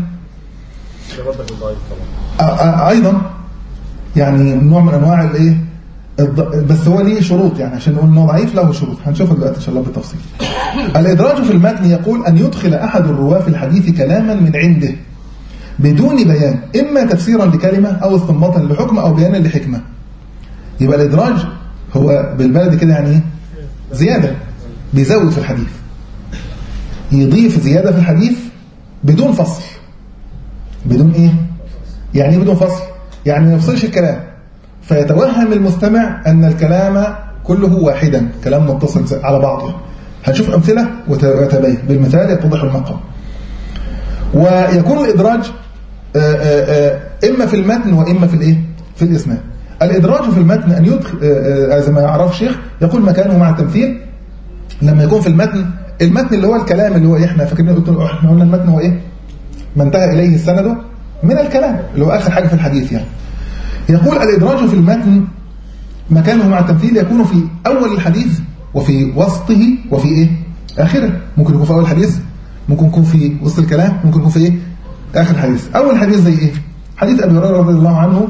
أيضا يعني نوع من أنواع الايه بس هو ليه شروط يعني عشان نقول انه ضعيف له شروط هنشوفها دلوقتي ان شاء الله بالتفصيل الادراج في المتن يقول ان يدخل احد الرواه في الحديث كلاما من عنده بدون بيان اما تفسيرا لكلمه او استنباطا لحكم او بيانا لحكمه يبقى الادراج هو بالبلد كده يعني ايه زياده بيزود في الحديث يضيف زياده في الحديث بدون فصل بدون ايه يعني ايه بدون فصل يعني ما يفصلش الكلام فيتوهم المستمع أن الكلام كله واحدا كلام متصل على بعضه هنشوف أمثلة وتبين بالمثال يتضح المقام ويكون الإدراج إما في المتن وإما في الإيه؟ في الإسناد الإدراج في المتن أن يدخل زي ما يعرف الشيخ يقول مكانه مع التمثيل لما يكون في المتن المتن اللي هو الكلام اللي هو إيه احنا فاكرين احنا قلنا المتن هو إيه ما انتهى إليه السند من الكلام اللي هو آخر حاجة في الحديث يعني يقول الإدراج في المتن مكانه مع التمثيل يكون في أول الحديث وفي وسطه وفي إيه؟ آخره ممكن يكون في أول الحديث ممكن يكون في وسط الكلام ممكن يكون في إيه؟ آخر الحديث أول حديث زي إيه؟ حديث أبي هريرة رضي الله عنه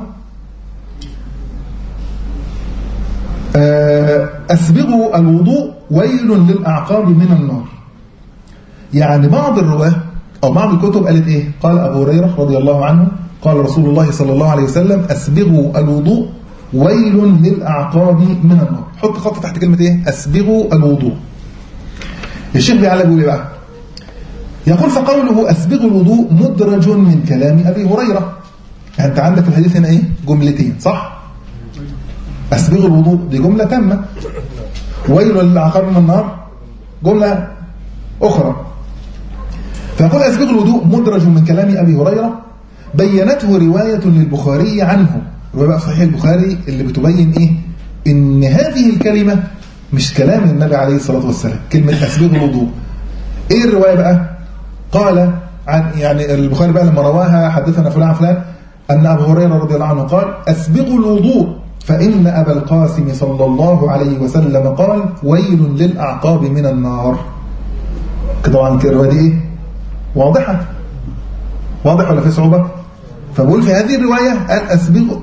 أسبغوا الوضوء ويل للأعقاب من النار يعني بعض الرواه أو بعض الكتب قالت إيه؟ قال أبو هريرة رضي الله عنه قال رسول الله صلى الله عليه وسلم أسبغوا الوضوء ويل للأعقاب من النار حط خط تحت كلمة إيه أسبغوا الوضوء الشيخ بيعلق بيقول إيه بقى يقول فقوله أسبغوا الوضوء مدرج من كلام أبي هريرة يعني أنت عندك في الحديث هنا إيه جملتين صح أسبغوا الوضوء دي جملة تامة ويل للأعقاب من النار جملة أخرى فيقول أسبغوا الوضوء مدرج من كلام أبي هريرة بينته رواية للبخاري عنه رواية بقى صحيح البخاري اللي بتبين إيه إن هذه الكلمة مش كلام النبي عليه الصلاة والسلام كلمة أسبغ الوضوء إيه الرواية بقى قال عن يعني البخاري بقى لما رواها حدثنا فلان فلان أن أبو هريرة رضي الله عنه قال أسبغوا الوضوء فإن أبا القاسم صلى الله عليه وسلم قال ويل للأعقاب من النار طبعا الرواية دي إيه واضحة واضح ولا في صعوبة فبقول في هذه الرواية قال أسبغ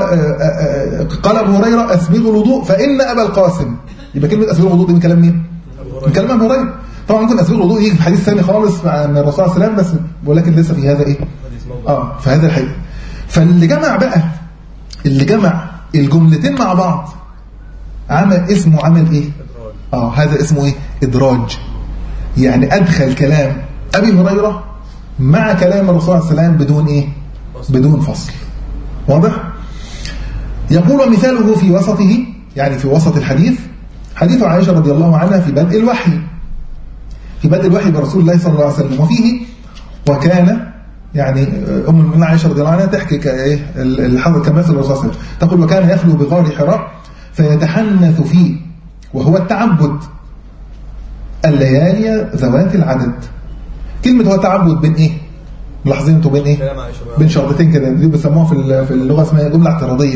قال أبو هريرة أسبغ الوضوء فإن أبا القاسم يبقى كلمة أسبغ الوضوء دي من كلام مين؟ من كلام أبو هريرة طبعا ممكن أسبغ الوضوء يجي في حديث ثاني خالص عن الرسول صلى الله عليه وسلم بس ولكن لسه في هذا إيه؟ آه في هذا الحديث فاللي جمع بقى اللي جمع الجملتين مع بعض عمل اسمه عمل إيه؟ آه هذا اسمه إيه؟ إدراج يعني أدخل كلام أبي هريرة مع كلام الرسول صلى الله عليه وسلم بدون إيه؟ بدون فصل واضح؟ يقول مثاله في وسطه يعني في وسط الحديث حديث عائشة رضي الله عنها في بدء الوحي في بدء الوحي برسول الله صلى الله عليه وسلم وفيه وكان يعني أم المؤمنين عائشة رضي الله عنها تحكي كإيه الحظ كمثل الرسول صلى الله عليه وسلم تقول وكان يخلو بغار حراء فيتحنث فيه وهو التعبد الليالي ذوات العدد كلمة هو تعبد بين إيه؟ ملاحظين انتوا بين إيه؟ بين شرطتين كده دي بيسموها في في اللغة اسمها جملة اعتراضية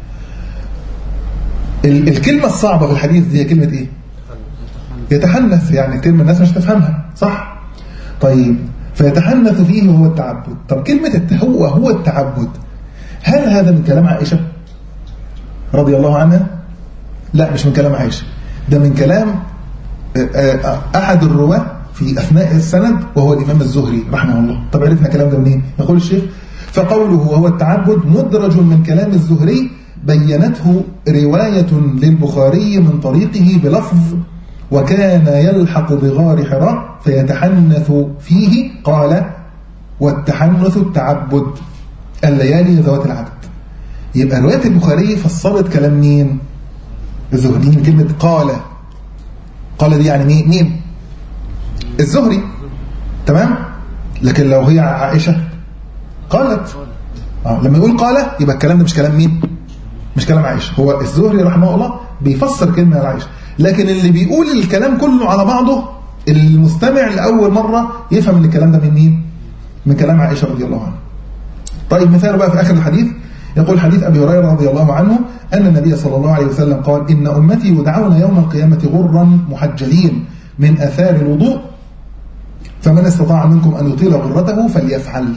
الكلمة الصعبة في الحديث دي كلمة إيه؟ يتحنث يعني كلمة الناس مش تفهمها صح؟ طيب فيتحنث فيه وهو التعبد طب كلمة هو هو التعبد هل هذا من كلام عائشة رضي الله عنها لا مش من كلام عائشة ده من كلام أحد الرواة في أثناء السند وهو الإمام الزهري رحمه الله طب عرفنا كلام ده منين يقول الشيخ فقوله وهو التعبد مدرج من كلام الزهري بينته رواية للبخاري من طريقه بلفظ وكان يلحق بغار حراء فيتحنث فيه قال والتحنث التعبد الليالي ذوات العدد يبقى رواية البخاري فصلت كلام مين الزهري من كلمة قال قال دي يعني مين مين الزهري تمام لكن لو هي عائشة قالت آه. لما يقول قال يبقى الكلام ده مش كلام مين مش كلام عائشة هو الزهري رحمه الله بيفسر كلمة عائشة لكن اللي بيقول الكلام كله على بعضه المستمع لأول مرة يفهم ان الكلام ده من مين من كلام عائشة رضي الله عنها طيب مثال بقى في آخر الحديث يقول حديث أبي هريرة رضي الله عنه أن النبي صلى الله عليه وسلم قال إن أمتي يدعون يوم القيامة غرا محجلين من أثار الوضوء فمن استطاع منكم أن يطيل غرته فليفعل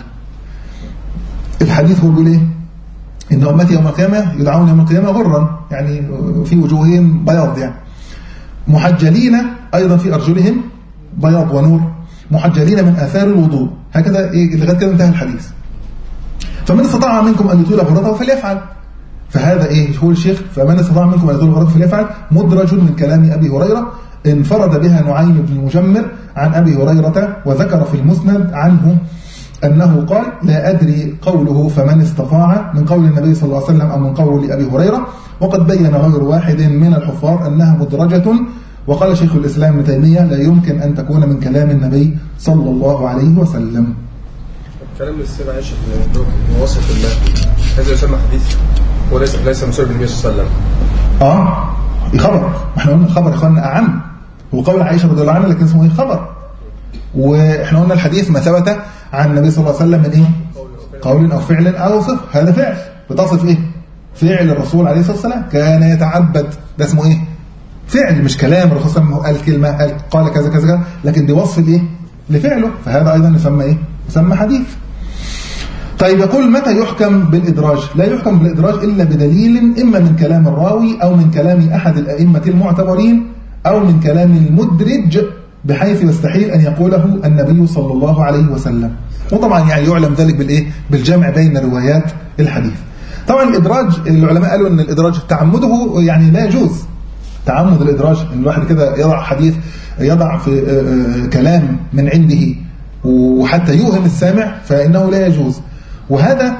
الحديث هو بيقول إيه إن أمتي يوم القيامة يدعون يوم القيامة غرا يعني في وجوههم بياض يعني محجلين أيضا في أرجلهم بياض ونور محجلين من آثار الوضوء هكذا إيه لغاية كده انتهى الحديث فمن استطاع منكم أن يطيل غرته فليفعل فهذا إيه هو الشيخ فمن استطاع منكم أن يطيل غرته فليفعل مدرج من كلام أبي هريرة انفرد بها نعيم بن المجمر عن أبي هريرة وذكر في المسند عنه أنه قال لا أدري قوله فمن استطاع من قول النبي صلى الله عليه وسلم أو من قول أبي هريرة وقد بين غير واحد من الحفاظ أنها مدرجة وقال شيخ الإسلام ابن تيمية لا يمكن أن تكون من كلام النبي صلى الله عليه وسلم كلام السيدة عائشة في وصف الله هذا يسمى حديث وليس ليس مسؤول بالنبي صلى الله عليه وسلم اه خبر ما احنا قلنا خبر يا اخوانا اعم هو قول عائشه رضي الله عنها لكن اسمه ايه خبر واحنا قلنا الحديث ما ثبت عن النبي صلى الله عليه وسلم من ايه قول او فعل او صفه هذا فعل بتصف ايه فعل الرسول عليه الصلاه والسلام كان يتعبد ده اسمه ايه فعل مش كلام الرسول صلى الله عليه وسلم قال كلمه قال, قال كذا كذا كذا لكن دي وصف الايه لفعله فهذا ايضا يسمى ايه يسمى حديث طيب يقول متى يحكم بالإدراج لا يحكم بالإدراج إلا بدليل إما من كلام الراوي أو من كلام أحد الأئمة المعتبرين أو من كلام المدرج بحيث يستحيل أن يقوله النبي صلى الله عليه وسلم وطبعا يعني يعلم ذلك بالإيه؟ بالجمع بين روايات الحديث طبعا الإدراج العلماء قالوا أن الإدراج تعمده يعني لا يجوز تعمد الإدراج أن الواحد كده يضع حديث يضع في كلام من عنده وحتى يوهم السامع فإنه لا يجوز وهذا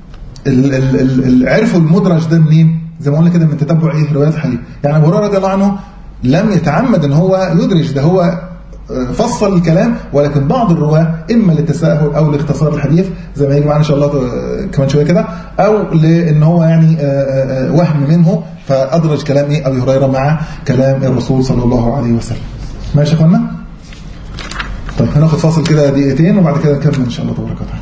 العرف المدرج ده منين زي ما قلنا كده من تتبع ايه روايات الحديث يعني ابو هريره رضي الله عنه لم يتعمد ان هو يدرج ده هو فصل الكلام ولكن بعض الرواه اما للتساهل او لاختصار الحديث زي ما يجي معانا ان شاء الله كمان شويه كده او لان هو يعني وهم منه فادرج كلام ايه ابي هريره مع كلام الرسول صلى الله عليه وسلم ماشي يا اخوانا طيب هناخد فاصل كده دقيقتين وبعد كده نكمل ان شاء الله تبارك وتعالى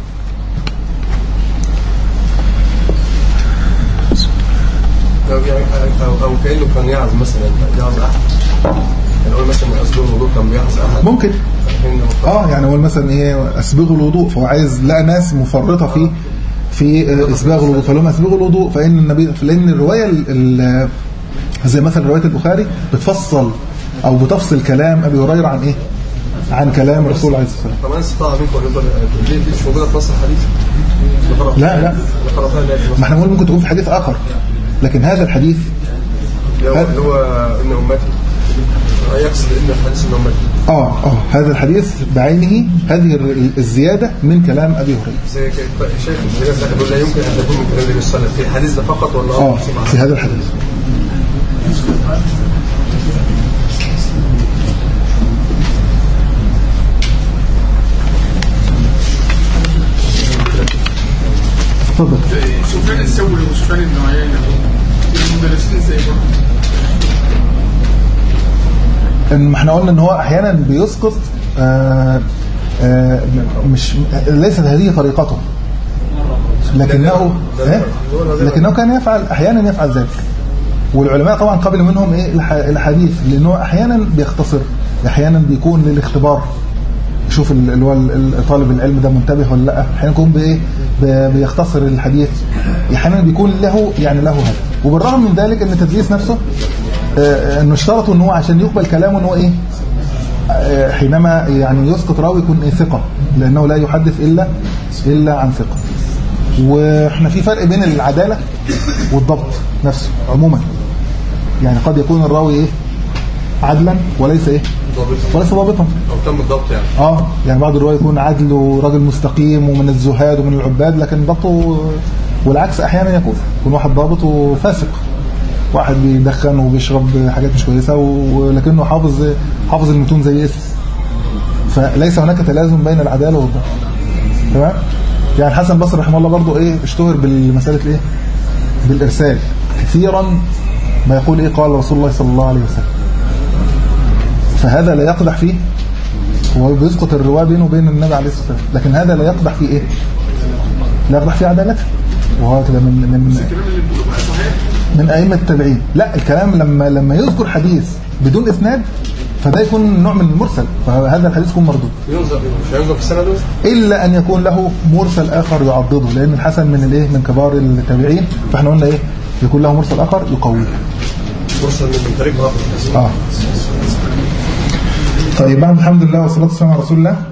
أو يعني أو, أو كأنه كان يعظ مثلا يعظ أحد يعني هو مثلا أسلوب الوضوء كان بيعظ أحد ممكن إنه- اه يعني هو مثلا ايه اسبغوا الوضوء فهو عايز لقى ناس مفرطه في في آه، اسباغ الوضوء فلهم اسبغوا الوضوء فان النبي لان الروايه ال- ال- زي مثلا روايه البخاري بتفصل او بتفصل كلام ابي هريره عن ايه عن كلام الرسول عليه الصلاه والسلام فمن استطاع منكم أن يقدر دي دي مش موجودة في نص الحديث لا لا ذكرتها لا في نص ما احنا بنقول ممكن تكون في حديث اخر لكن هذا الحديث اللي هو- اللي هو إن أمتي يقصد إن الحديث إن أمتي اه اه هذا الحديث بعينه هذه ال- الزياده من كلام ابي هريره زي كده شايف الناس داخل بيقول لا يمكن أن تكون من كلام النبي صلى الله عليه وسلم في الحديث ده فقط ولا اه مع- في هذا الحديث اتفضل سفيان الثوري وسفيان بن عيينة المدرسين زي بعض ان ما احنا قلنا ان هو احيانا بيسقط آه آه مش ليست هذه طريقته لكنه إيه؟ لكنه كان يفعل احيانا يفعل ذلك والعلماء طبعا قبل منهم ايه الح- الحديث لانه احيانا بيختصر احيانا بيكون للاختبار يشوف ال- اللي هو ال- طالب العلم ده منتبه ولا لا احيانا يكون بايه ب- بيختصر الحديث احيانا بيكون له يعني له هدف وبالرغم من ذلك ان التدليس نفسه آه، انه اشترطوا ان هو عشان يقبل كلامه ان هو ايه آه، حينما يعني يسقط راوي يكون إيه ثقه لانه لا يحدث الا الا عن ثقه واحنا في فرق بين العدالة والضبط نفسه عموما يعني قد يكون الراوي ايه عدلا وليس ايه ضابط وليس ضابطا او تم الضبط يعني اه يعني بعض الرواية يكون عدل وراجل مستقيم ومن الزهاد ومن العباد لكن ضبطه والعكس احيانا يكون يكون واحد ضابط وفاسق واحد بيدخن وبيشرب حاجات مش كويسة ولكنه حافظ حافظ المتون زي اسم فليس هناك تلازم بين العدالة والضبط تمام يعني حسن البصري رحمه الله برضه ايه اشتهر بالمسألة ايه بالارسال كثيرا ما يقول ايه قال رسول الله صلى الله عليه وسلم فهذا لا يقدح فيه هو بيسقط الرواة بينه وبين النبي عليه الصلاة والسلام لكن هذا لا يقدح فيه ايه لا يقدح فيه عدالته وهو كده من من الكلام اللي بيقوله بقى صحيح من ائمه التابعين لا الكلام لما لما يذكر حديث بدون اسناد فده يكون نوع من المرسل فهذا الحديث يكون مردود ينظر مش هينظر في السنه دي الا ان يكون له مرسل اخر يعضده لان الحسن من الايه من كبار التابعين فاحنا قلنا ايه يكون له مرسل اخر يقويه مرسل من من طريق اخر اه طيب بعد الحمد لله والصلاه والسلام على رسول الله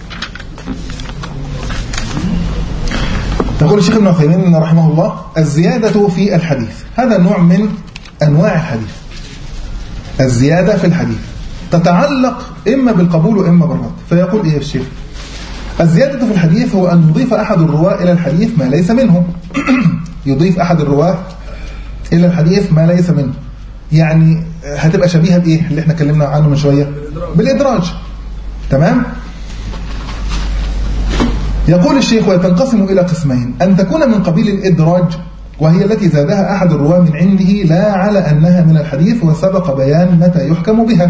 يقول الشيخ ابن عثيمين رحمه الله الزيادة في الحديث هذا نوع من أنواع الحديث الزيادة في الحديث تتعلق إما بالقبول وإما بالرد فيقول إيه الشيخ الزيادة في الحديث هو أن يضيف أحد الرواة إلى الحديث ما ليس منه يضيف أحد الرواة إلى الحديث ما ليس منه يعني هتبقى شبيهة بإيه اللي احنا اتكلمنا عنه من شوية بالإدراج تمام يقول الشيخ وتنقسم إلى قسمين أن تكون من قبيل الإدراج وهي التي زادها أحد الرواة من عنده لا على أنها من الحديث وسبق بيان متى يحكم بها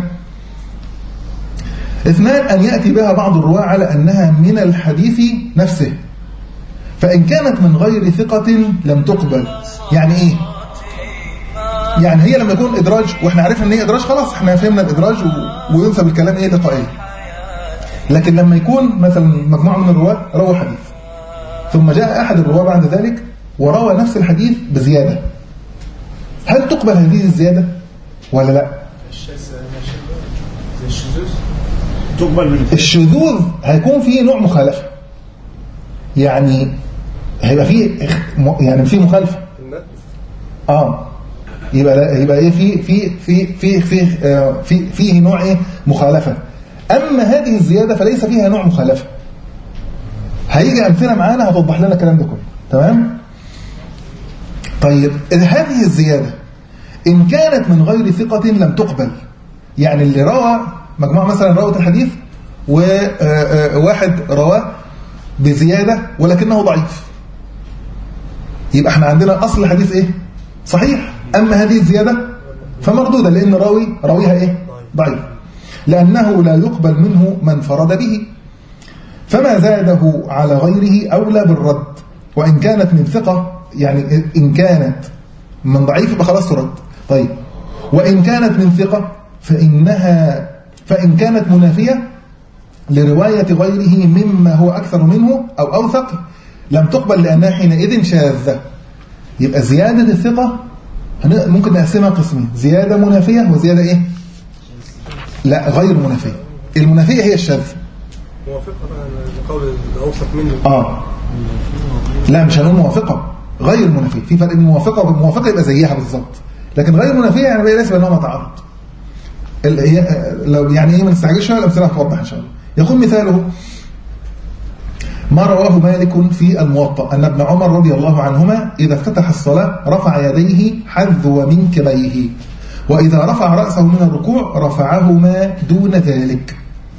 اثنان أن يأتي بها بعض الرواة على أنها من الحديث نفسه فإن كانت من غير ثقة لم تقبل يعني إيه؟ يعني هي لما يكون إدراج وإحنا عرفنا أن هي إدراج خلاص إحنا فهمنا الإدراج و... وينسب الكلام إيه لقائيا لكن لما يكون مثلا مجموعة من الرواة روى حديث ثم جاء أحد الرواة بعد ذلك وروى نفس الحديث بزيادة هل تقبل هذه الزيادة ولا لا تقبل من الشذوذ هيكون فيه نوع مخالفة يعني هيبقى فيه اخ- م- يعني فيه مخالفة المتن اه يبقى لا يبقى ايه في في في في في آه، في فيه نوع ايه مخالفه اما هذه الزياده فليس فيها نوع مخالفه هيجي امثله معانا هتوضح لنا الكلام ده كله تمام طيب إذا هذه الزياده ان كانت من غير ثقه لم تقبل يعني اللي روى مجموعه مثلا روت الحديث وواحد رواه بزياده ولكنه ضعيف يبقى احنا عندنا اصل الحديث ايه صحيح اما هذه الزياده فمردوده لان راوي راويها ايه ضعيف لانه لا يقبل منه من فرد به فما زاده على غيره اولى بالرد وان كانت من ثقه يعني ان كانت من ضعيف يبقى خلاص ترد طيب وان كانت من ثقه فانها فان كانت منافيه لرواية غيره مما هو أكثر منه أو أوثق لم تقبل لأنها حينئذ شاذة يبقى زيادة الثقة هن- ممكن نقسمها قسمين زيادة منافية وزيادة إيه؟ لا غير منافية المنافية هي الشاذ موافقه بقى لقول الاوثق منه آه لا مش هنقول موافقة غير منافية في فرق بين موافقة وموافقة يبقى زيها بالظبط لكن غير منافية يعني بقى ليس بينهما تعارض ال- هي- لو يعني ايه ما نستعجلش شويه الامثله هتوضح ان شاء الله يقول مثاله ما رواه مالك في الموطأ أن ابن عمر رضي الله عنهما إذا افتتح الصلاة رفع يديه حذو منكبيه وإذا رفع رأسه من الركوع رفعهما دون ذلك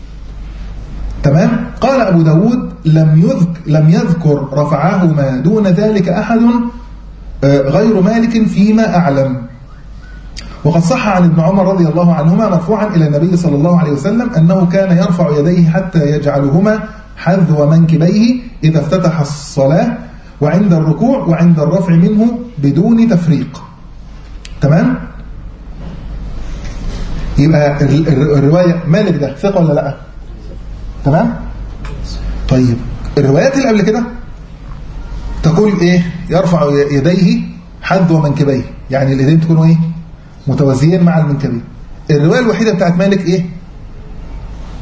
تمام قال أبو داود لم يذك لم يذكر رفعهما دون ذلك أحد آه، غير مالك فيما أعلم وقد صح عن ابن عمر رضي الله عنهما مرفوعا إلى النبي صلى الله عليه وسلم أنه كان يرفع يديه حتى يجعلهما حذو منكبيه إذا افتتح الصلاة وعند الركوع وعند الرفع منه بدون تفريق تمام؟ يبقى ال- ال- الرواية مالك ده ثقة ولا لا تمام؟ طيب الروايات اللي قبل كده تقول ايه يرفع يديه حذو منكبيه يعني الايدين تكونوا ايه متوازيين مع المنكبين الروايه الوحيده بتاعت مالك ايه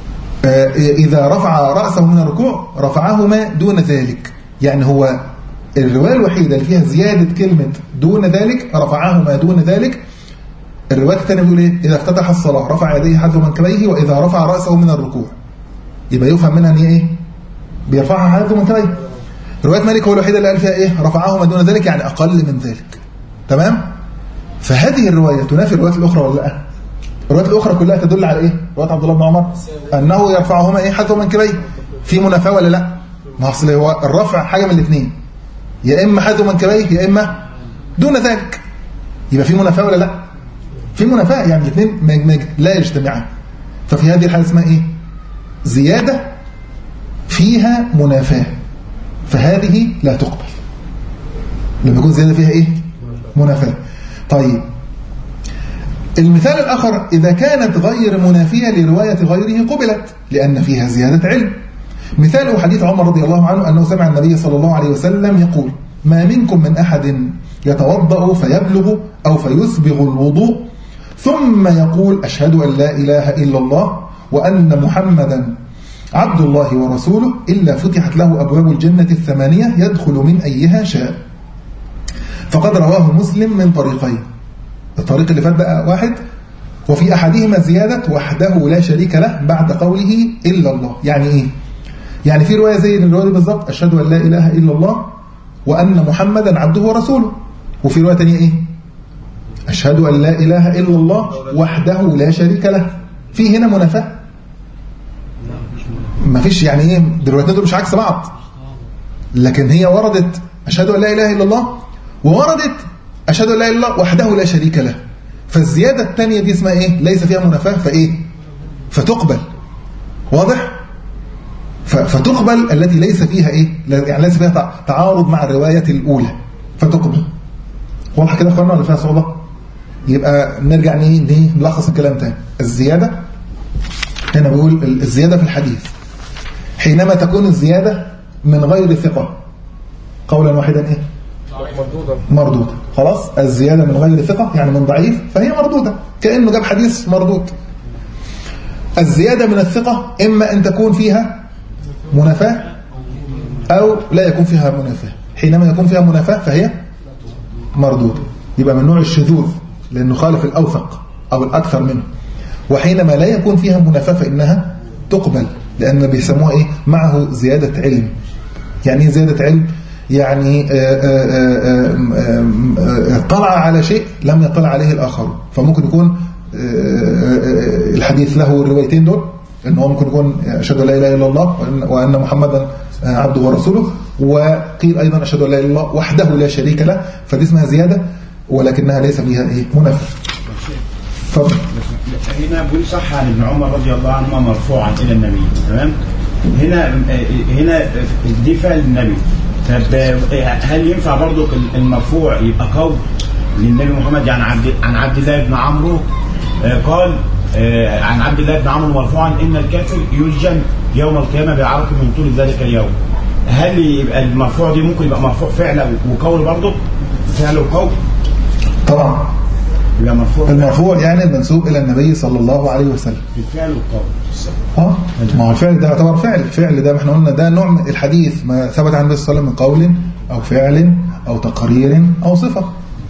آه اذا رفع راسه من الركوع رفعهما دون ذلك يعني هو الرواية الوحيدة اللي فيها زيادة كلمة دون ذلك رفعه ما دون ذلك الرواية الثانية بيقول ايه إذا افتتح الصلاة رفع يديه حذو منكبيه وإذا رفع رأسه من الركوع يبقى يفهم منها ان هي ايه بيرفعها حذو منكبيه رواية مالك هو الوحيدة اللي قال فيها ايه رفعه ما دون ذلك يعني أقل من ذلك تمام فهذه الرواية تنافي الروايات الأخرى ولا لا الروايات الأخرى كلها تدل على ايه رواية عبد الله بن عمر أنه يرفعهما ايه حذو منكبيه في منافاة ولا لا ما اصل هو الرفع حاجة من الاثنين يا إما حذو منكبيه يا إما دون ذلك يبقى في منافاة ولا لا في منافاة يعني الاثنين ما- ما- لا يجتمعان ففي هذه الحالة اسمها ايه زيادة فيها منافاة فهذه لا تقبل لما يكون زيادة فيها ايه منافاة طيب المثال الآخر إذا كانت غير منافية لرواية غيره قبلت لأن فيها زيادة علم مثاله حديث عمر رضي الله عنه أنه سمع النبي صلى الله عليه وسلم يقول ما منكم من أحد يتوضأ فيبلغ أو فيسبغ الوضوء ثم يقول أشهد أن لا إله إلا الله وأن محمدا عبد الله ورسوله إلا فتحت له أبواب الجنة الثمانية يدخل من أيها شاء فقد رواه مسلم من طريقين الطريق اللي فات بقى واحد وفي أحدهما زيادة وحده لا شريك له بعد قوله إلا الله يعني إيه؟ يعني في رواية زي الرواية دي بالظبط أشهد أن لا إله إلا الله وأن محمدا عبده ورسوله وفي رواية تانية إيه؟ أشهد أن لا إله إلا الله وحده لا شريك له في هنا منافاة ما فيش يعني ايه الروايتين دول مش عكس بعض لكن هي وردت أشهد أن لا إله إلا الله ووردت أشهد أن لا إله إلا الله وحده لا شريك له فالزيادة الثانية دي اسمها إيه ليس فيها منافاة فإيه فتقبل واضح ف- فتقبل التي ليس فيها إيه لا- يعني ليس فيها تع- تعارض مع الرواية الأولى فتقبل واضح كده يا اخوانا ولا فيها صعوبة يبقى نرجع نيه نيه نلخص الكلام تاني الزيادة هنا بيقول ال- الزيادة في الحديث حينما تكون الزيادة من غير ثقة قولا واحدا ايه مردودة مردودة خلاص الزيادة من غير ثقة يعني من ضعيف فهي مردودة كأنه جاب حديث مردود الزيادة من الثقة إما أن تكون فيها منافاة أو لا يكون فيها منافاة حينما يكون فيها منافاة فهي مردودة يبقى من نوع الشذوذ لأنه خالف الأوثق أو الأكثر منه وحينما لا يكون فيها منافاة فإنها تقبل لأن بيسموها إيه معه زيادة علم يعني ايه زيادة علم يعني آه، آه، آه، آه، آه، اطلع على شيء لم يطلع عليه الآخر فممكن يكون آه، آه، الحديث له الروايتين دول ان هو ممكن يكون اشهد ان لا اله الا الله وأن- وان محمدا آه، عبده ورسوله وقيل ايضا اشهد ان لا اله الا الله وحده لا شريك له فدي اسمها زياده ولكنها ليس فيها ايه منافاه اتفضل هنا بيقول صح عن ابن عمر رضي الله عنهما مرفوعا الى النبي تمام هنا هنا دي فعل النبي طب هل ينفع برضو المرفوع يبقى قول للنبي محمد يعني عبد عن عبد الله بن عمرو آه، قال آه، عن عبد الله بن عمرو مرفوعا ان الكافر يلجم يوم القيامه بعرق من طول ذلك اليوم هل يبقى المرفوع دي ممكن يبقى مرفوع فعل وقول برضه فعل وقول طبعا يبقى مرفوع المرفوع يعني المنسوب الى النبي صلى الله عليه وسلم في الفعل والقول اه ما هو الفعل ده يعتبر فعل الفعل ده ما احنا قلنا ده نوع من الحديث ما ثبت عن النبي صلى الله عليه وسلم من قول او فعل او تقرير او صفه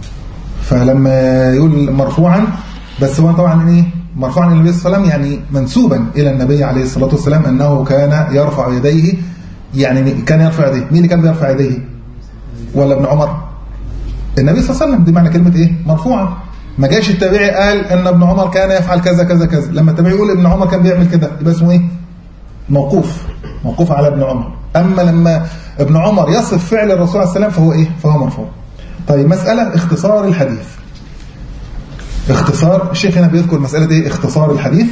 فلما يقول مرفوعا بس هو طبعا ايه مرفوعا الى النبي صلى الله عليه وسلم يعني منسوبا الى النبي عليه الصلاه والسلام انه كان يرفع يديه يعني كان يرفع يديه مين اللي كان بيرفع يديه ولا ابن عمر النبي صلى الله عليه وسلم دي معنى كلمه ايه مرفوعا ما جاش التابعي قال ان ابن عمر كان يفعل كذا كذا كذا لما التابعي يقول ابن عمر كان بيعمل كده يبقى اسمه ايه موقوف موقوف على ابن عمر اما لما ابن عمر يصف فعل الرسول عليه السلام فهو ايه فهو مرفوع طيب مساله اختصار الحديث اختصار الشيخ هنا بيذكر مساله ايه اختصار الحديث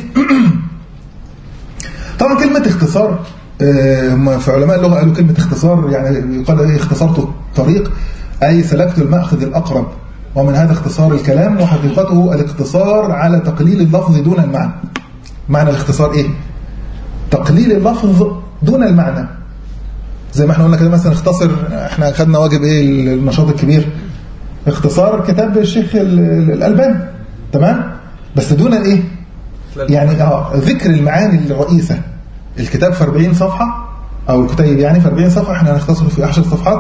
طبعا كلمه اختصار آه، في علماء اللغه قالوا كلمه اختصار يعني يقال ايه اختصرت الطريق اي سلكت المأخذ الاقرب ومن هذا اختصار الكلام وحقيقته الاقتصار على تقليل اللفظ دون المعنى معنى الاختصار ايه تقليل اللفظ دون المعنى زي ما احنا قلنا كده مثلا اختصر احنا خدنا واجب ايه النشاط الكبير اختصار كتاب الشيخ ال- ال- الألباني تمام بس دون الايه يعني اه ذكر المعاني الرئيسة الكتاب في 40 صفحة او الكتيب يعني في 40 صفحة احنا هنختصره في 10 صفحات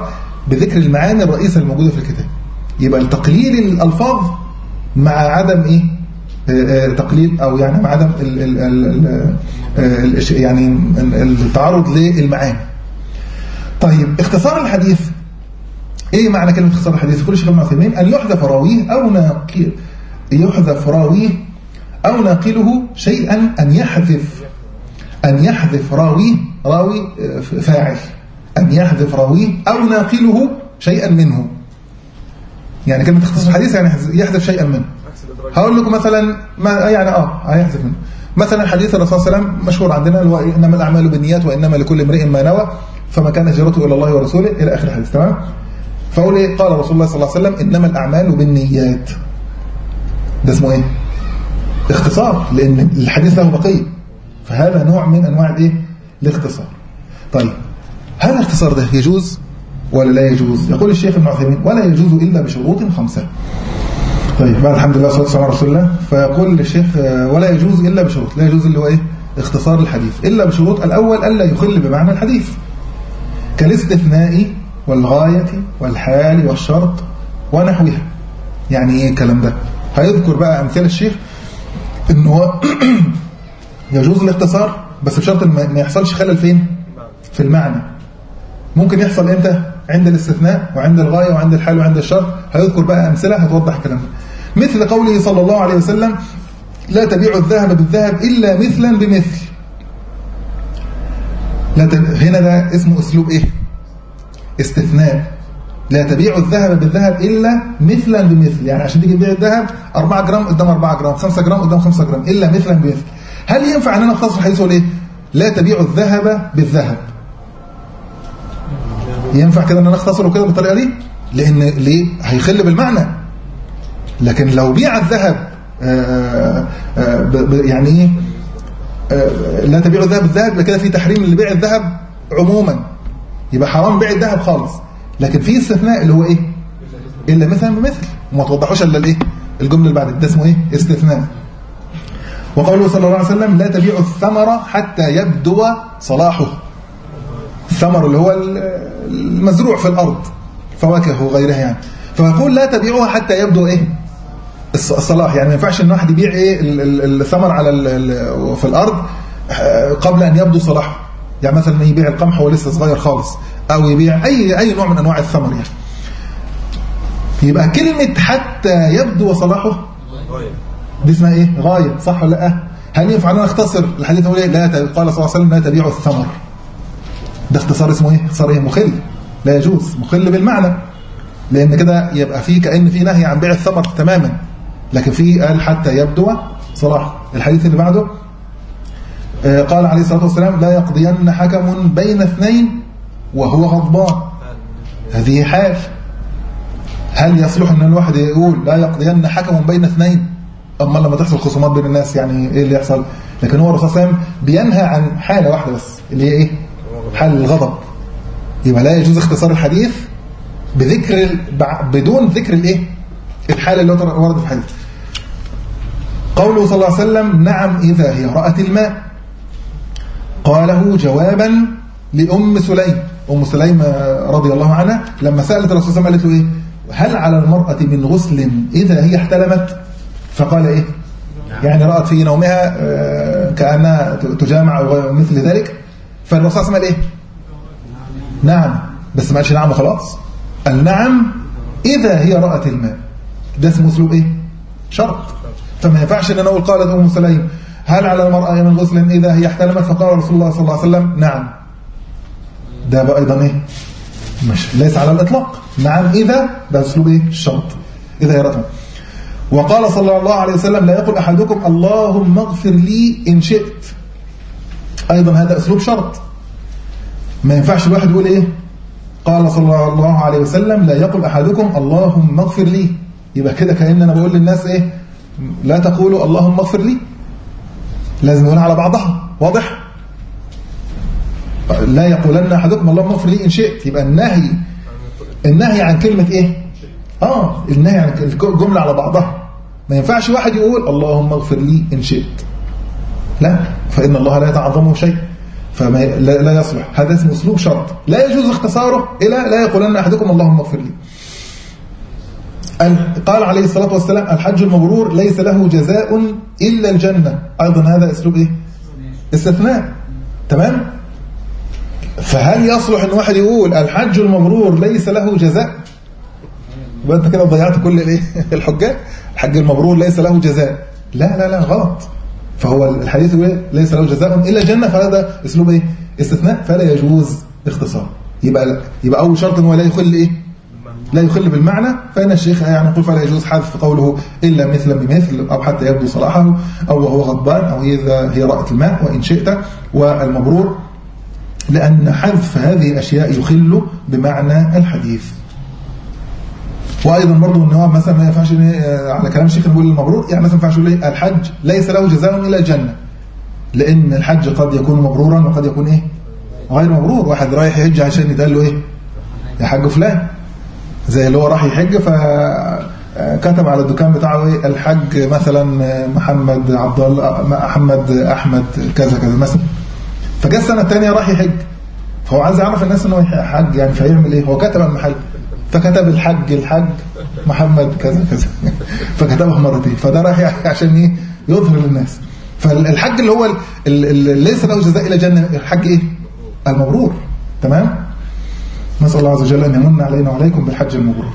بذكر المعاني الرئيسة الموجودة في الكتاب يبقى تقليل الألفاظ مع عدم إيه آه، آه، تقليل أو يعني مع عدم ال ال ال ال الش- يعني التعرض للمعاني طيب اختصار الحديث ايه معنى كلمة اختصار الحديث يقول الشيخ ابن عثيمين ان يحذف راويه او ناقل يحذف راويه او ناقله شيئا ان يحذف ان يحذف راويه راوي آه، فاعل ان يحذف راويه او ناقله شيئا منه يعني كلمة اختصار الحديث يعني يحذف شيئا منه عكس الادراج هقول لكم مثلا ما يعني اه هيحذف منه مثلا حديث الرسول صلى الله عليه وسلم مشهور عندنا اللي هو إيه؟ انما الاعمال بالنيات وانما لكل امرئ ما نوى فما كان هجرته الى الله ورسوله الى اخر الحديث تمام فاقول ايه قال رسول الله صلى الله عليه وسلم انما الاعمال بالنيات ده اسمه ايه اختصار لان الحديث له بقيه فهذا نوع من انواع الايه الاختصار طيب هل الاختصار ده يجوز ولا لا يجوز يقول الشيخ ابن عثيمين ولا يجوز الا بشروط خمسه طيب بعد الحمد لله والصلاه والسلام على رسول الله فيقول الشيخ آه، ولا يجوز الا بشروط لا يجوز اللي هو ايه اختصار الحديث الا بشروط الاول الا يخل بمعنى الحديث كالاستثناء والغايه والحال والشرط ونحوها يعني ايه الكلام ده هيذكر بقى امثله الشيخ ان هو يجوز الاختصار بس بشرط إن ما ما يحصلش خلل فين في المعنى ممكن يحصل امتى عند الاستثناء وعند الغاية وعند الحال وعند الشرط هيذكر بقى أمثلة هتوضح الكلام ده مثل قوله صلى الله عليه وسلم لا تبيع الذهب بالذهب إلا مثلا بمثل لا تب... هنا ده اسمه أسلوب إيه استثناء لا تبيع الذهب بالذهب إلا مثلا بمثل يعني عشان تيجي تبيع الذهب 4 جرام قدام 4 جرام 5 جرام قدام 5 جرام إلا مثلا بمثل هل ينفع أن أنا أختصر الحديث ولا إيه لا تبيع الذهب بالذهب ينفع كده ان انا اختصره كده بالطريقه دي لان ليه هيخل بالمعنى لكن لو بيع الذهب آه، آه، ب- ب- يعني ايه آه، لا تبيع الذهب بالذهب يبقى كده في تحريم لبيع الذهب عموما يبقى حرام بيع الذهب خالص لكن في استثناء اللي هو ايه الا مثلا بمثل وما توضحوش الا الايه الجمله اللي بعد ده اسمه ايه استثناء وقوله صلى الله عليه وسلم لا تبيع الثمر حتى يبدو صلاحه الثمر اللي هو المزروع في الأرض فواكه وغيرها يعني فيقول لا تبيعوها حتى يبدو إيه الص- الصلاح يعني ما ينفعش ان واحد يبيع ايه ال- ال- الثمر على ال- ال- في الارض آه، قبل ان يبدو صلاحه يعني مثلا يبيع القمح وهو لسه صغير خالص او يبيع اي اي نوع من انواع الثمر يعني يبقى كلمه حتى يبدو صلاحه غاية دي اسمها ايه غايه صح ولا لا هل ينفع ان أنا اختصر الحديث اقول ايه لا ت- قال صلى الله عليه وسلم لا تبيعوا الثمر ده اختصار اسمه ايه اختصار ايه مخل لا يجوز مخل بالمعنى لان كده يبقى في كان في نهي عن بيع الثمر تماما لكن في قال حتى يبدو صلاح الحديث اللي بعده آه، قال عليه الصلاه والسلام لا يقضين حكم بين اثنين وهو غضبان هذه حال هل يصلح ان الواحد يقول لا يقضين حكم بين اثنين اما لما تحصل خصومات بين الناس يعني ايه اللي يحصل لكن هو الرسول صلى الله عليه وسلم بينهى عن حاله واحده بس اللي هي ايه حال الغضب يبقى لا يجوز اختصار الحديث بذكر ال- بع- بدون ذكر الايه الحاله اللي وردت في الحديث قوله صلى الله عليه وسلم نعم اذا هي رأت الماء قاله جوابا لأم سليم أم سليم رضي الله عنها لما سألت الرسول صلى الله عليه وسلم قالت له إيه هل على المرأة من غسل إذا هي احتلمت فقال إيه يعني رأت في نومها آه، كأنها تجامع أو مثل ذلك فالرسول صلى الله عليه وسلم قال إيه نعم بس ما قالش نعم وخلاص قال نعم إذا هي رأت الماء ده اسمه اسلوب إيه شرط فما ينفعش ان انا اقول قالت ام سليم هل على المرأة من غسل إذا هي احتلمت فقال رسول الله صلى الله عليه وسلم نعم ده بقى أيضا إيه مش ليس على الإطلاق نعم إذا ده أسلوب إيه الشرط إذا يرتم وقال صلى الله عليه وسلم لا يقول أحدكم اللهم اغفر لي إن شئت أيضا هذا أسلوب شرط ما ينفعش الواحد يقول إيه قال صلى الله عليه وسلم لا يقول أحدكم اللهم اغفر لي يبقى كده كأن أنا بقول للناس إيه لا تقولوا اللهم اغفر لي لازم يقولها على بعضها واضح لا يقولن أحدكم اللهم اغفر لي إن شئت يبقى النهي النهي عن كلمة إيه آه النهي عن الجملة على بعضها ما ينفعش واحد يقول اللهم اغفر لي إن شئت لا فإن الله لا يتعظمه شيء فما لا, لا يصلح هذا اسمه اسلوب شرط لا يجوز اختصاره الى لا يقولن احدكم اللهم اغفر لي ال- قال عليه الصلاة والسلام الحج المبرور ليس له جزاء إلا الجنة أيضا هذا أسلوب إيه؟ استثناء تمام فهل يصلح أن واحد يقول الحج المبرور ليس له جزاء يبقى أنت كده ضيعت كل الإيه؟ الحجاج الحج المبرور ليس له جزاء لا لا لا غلط فهو الحديث يقول إيه؟ ليس له جزاء إلا الجنة فهذا أسلوب إيه؟ استثناء فلا يجوز اختصار يبقى يبقى أول شرط إن هو لا يخل إيه؟ لا يخل بالمعنى فإن الشيخ يعني يقول فلا يجوز حذف قوله إلا مثلا بمثل أو حتى يبدو صلاحه أو وهو غضبان أو إذا هي رأت الماء وإن شئت والمبرور لأن حذف هذه الأشياء يخل بمعنى الحديث وأيضا برضو أن هو مثلا ما ينفعش إيه، على كلام الشيخ نقول المبرور يعني مثلا ما ينفعش يقول إيه الحج ليس له جزاء إلا الجنة لأن الحج قد يكون مبرورا وقد يكون إيه غير مبرور واحد رايح يحج عشان يتقال له إيه يا حاج فلان زي اللي هو راح يحج فكتب على الدكان بتاعه ايه الحج مثلا محمد عبد الله محمد احمد كذا كذا مثلا فجاء السنه الثانيه راح يحج فهو عايز يعرف الناس ان هو حج يعني فيعمل ايه هو كتب على المحل فكتب الحج الحج محمد كذا كذا فكتبها مرتين فده رايح عشان ايه يظهر للناس فالحج اللي هو اللي ليس له جزاء الا جنه الحج ايه المبرور تمام نسأل الله عز وجل أن يمن علينا وعليكم بالحج المبرور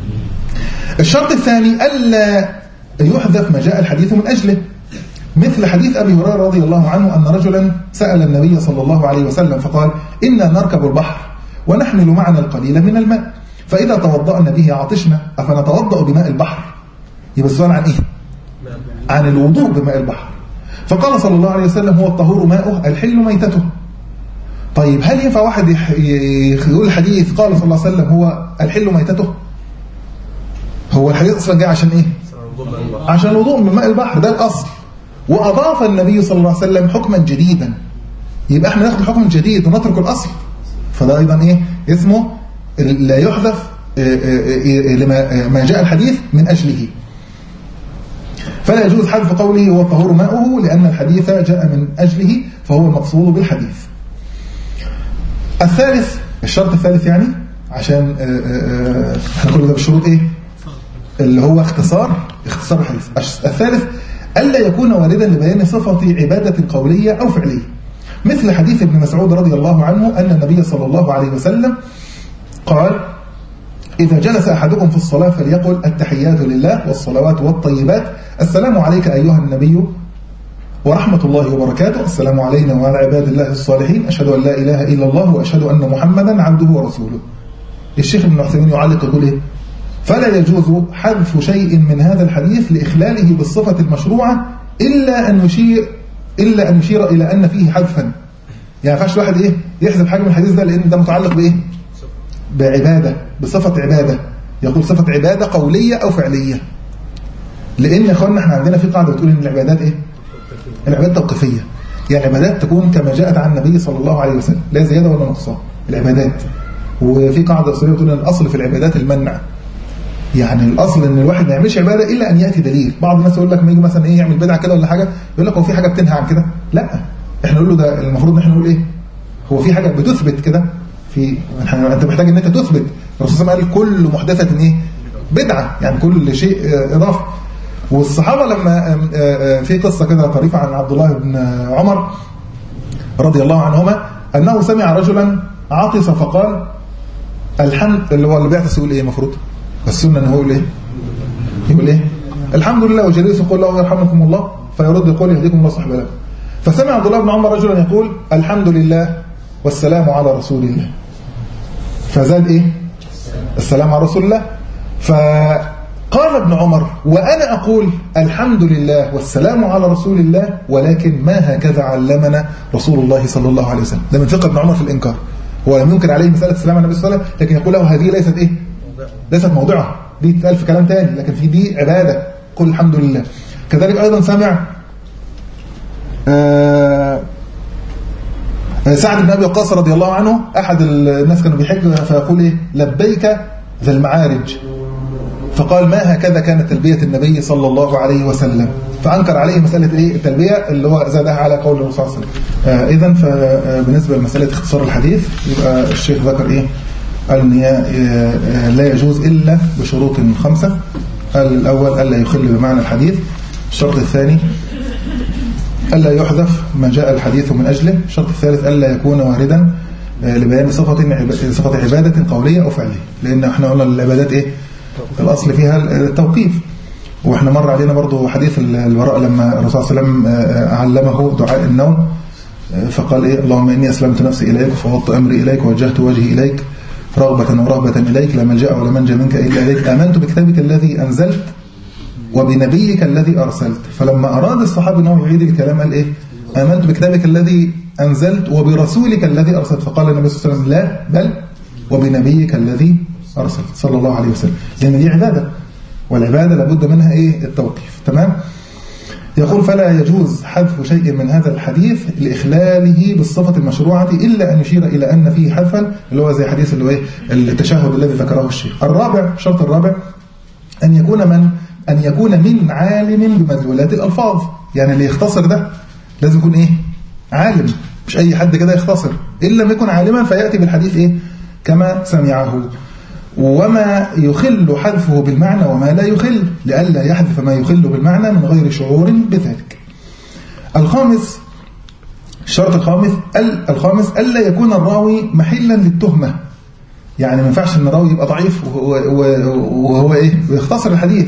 الشرط الثاني ألا يحذف ما جاء الحديث من أجله مثل حديث أبي هريرة رضي الله عنه أن رجلا سأل النبي صلى الله عليه وسلم فقال إنا نركب البحر ونحمل معنا القليل من الماء فإذا توضأنا به عطشنا أفنتوضأ بماء البحر يبقى السؤال عن إيه؟ عن الوضوء بماء البحر فقال صلى الله عليه وسلم هو الطهور ماؤه الحل ميتته طيب هل ينفع واحد يح- ي- يقول الحديث قال صلى الله عليه وسلم هو الحل ميتته هو الحديث اصلا جاي عشان ايه عشان الوضوء من ماء البحر ده الاصل واضاف النبي صلى الله عليه وسلم حكما جديدا يبقى احنا ناخد الحكم الجديد ونترك الاصل فده ايضا ايه اسمه لا يحذف آه، آه، آه، لما ما جاء الحديث من اجله فلا يجوز حذف قوله هو الطهور ماؤه لأن الحديث جاء من أجله فهو المقصود بالحديث الثالث الشرط الثالث يعني عشان آه، آه، آه، احنا كل ده بالشروط ايه اللي هو اختصار اختصار الحديث الش- الثالث ألا يكون واردا لبيان صفة عبادة قولية أو فعلية مثل حديث ابن مسعود رضي الله عنه أن النبي صلى الله عليه وسلم قال إذا جلس أحدكم في الصلاة فليقل التحيات لله والصلوات والطيبات السلام عليك أيها النبي ورحمة الله وبركاته السلام علينا وعلى عباد الله الصالحين أشهد أن لا إله إلا الله وأشهد أن محمدا عبده ورسوله الشيخ ابن عثيمين يعلق يقول إيه فلا يجوز حذف شيء من هذا الحديث لإخلاله بالصفة المشروعة إلا أن يشير إلا أن يشير إلى أن فيه حذفا يعني ما ينفعش واحد إيه يحذف حاجة من الحديث ده لأن ده متعلق بإيه بعبادة بصفة عبادة يقول صفة عبادة قولية أو فعلية لأن يا أخوانا احنا عندنا في قاعدة بتقول إن العبادات إيه العبادات توقيفية يعني العبادات تكون كما جاءت عن النبي صلى الله عليه وسلم لا زيادة ولا نقصان العبادات وفي قاعدة أصولية بتقول إن الأصل في العبادات المنع يعني الأصل إن الواحد ما يعملش عبادة إلا أن يأتي دليل بعض الناس يقول لك ما يجي مثلا إيه يعمل بدعة كده ولا حاجة يقول لك هو في حاجة بتنهى عن كده لا احنا نقول له ده المفروض ان احنا نقول إيه هو في حاجة بتثبت كده في إحنا- انت محتاج ان انت تثبت الرسول صلى الله عليه وسلم قال كل محدثة ايه بدعة يعني كل شيء آه، اضافه والصحابة لما آم، آه، آه، في قصة كده طريفة عن عبد الله بن عمر رضي الله عنهما أنه سمع رجلا عطس فقال الحمد اللي هو اللي بيعطس يقول ايه المفروض السنة ان هو يقول ايه يقول ايه الحمد لله وجليس يقول له يرحمكم الله فيرد يقول يهديكم الله صحبه لكم فسمع عبد الله بن عمر رجلا يقول الحمد لله والسلام على رسول الله فزاد ايه السلام على رسول الله فقال ابن عمر وأنا أقول الحمد لله والسلام على رسول الله ولكن ما هكذا علمنا رسول الله صلى الله عليه وسلم ده من فقه ابن عمر في الإنكار هو لم ينكر عليه مسألة السلام على النبي صلى الله عليه وسلم لكن يقول له هذه ليست إيه ليست موضعها دي تقال في كلام تاني لكن في دي عبادة قل الحمد لله كذلك أيضا سمع آه سعد بن ابي وقاص رضي الله عنه احد الناس كانوا بيحج فيقول ايه لبيك ذا المعارج فقال ما هكذا كانت تلبيه النبي صلى الله عليه وسلم فانكر عليه مساله ايه التلبيه اللي هو زادها على قول الرسول صلى الله عليه وسلم آه اذا فبالنسبه لمساله اختصار الحديث يبقى الشيخ ذكر ايه قال ان هي آه، آه، لا يجوز الا بشروط خمسه قال الاول الا يخل بمعنى الحديث الشرط الثاني ألا يحذف ما جاء الحديث من أجله الشرط الثالث ألا يكون واردا آه، لبيان صفة عب- صفة عبادة قولية أو فعلية لأن احنا قلنا العبادات إيه الأصل فيها التوقيف واحنا مر علينا برضو حديث البراء لما الرسول صلى الله عليه وسلم آه، علمه دعاء النوم آه، فقال إيه اللهم إني أسلمت نفسي إليك وفوضت أمري إليك ووجهت وجهي إليك رغبة ورهبة إليك لا ملجأ ولا منجى منك إلا إليك آمنت بكتابك الذي أنزلت وبنبيك الذي أرسلت فلما أراد الصحابي أنه يعيد الكلام قال إيه آمنت بكتابك الذي أنزلت وبرسولك الذي أرسلت فقال النبي صلى الله عليه وسلم لا بل وبنبيك الذي أرسلت صلى الله عليه وسلم لأن دي عبادة والعبادة لابد منها إيه التوقيف تمام يقول فلا يجوز حذف شيء من هذا الحديث لإخلاله بالصفة المشروعة إلا أن يشير إلى أن فيه حذفا اللي هو زي حديث اللي هو إيه التشهد الذي ذكره الشيخ الرابع الشرط الرابع أن يكون من أن يكون من عالم بمدلولات الألفاظ يعني اللي يختصر ده لازم يكون إيه عالم مش أي حد كده يختصر إن لم يكن عالما فيأتي بالحديث إيه كما سمعه وما يخل حذفه بالمعنى وما لا يخل لئلا يحذف ما يخل بالمعنى من غير شعور بذلك الخامس الشرط الخامس ال- الخامس ألا يكون الراوي محلا للتهمة يعني ما ينفعش ان الراوي يبقى ضعيف وهو, وهو, وهو ايه ويختصر الحديث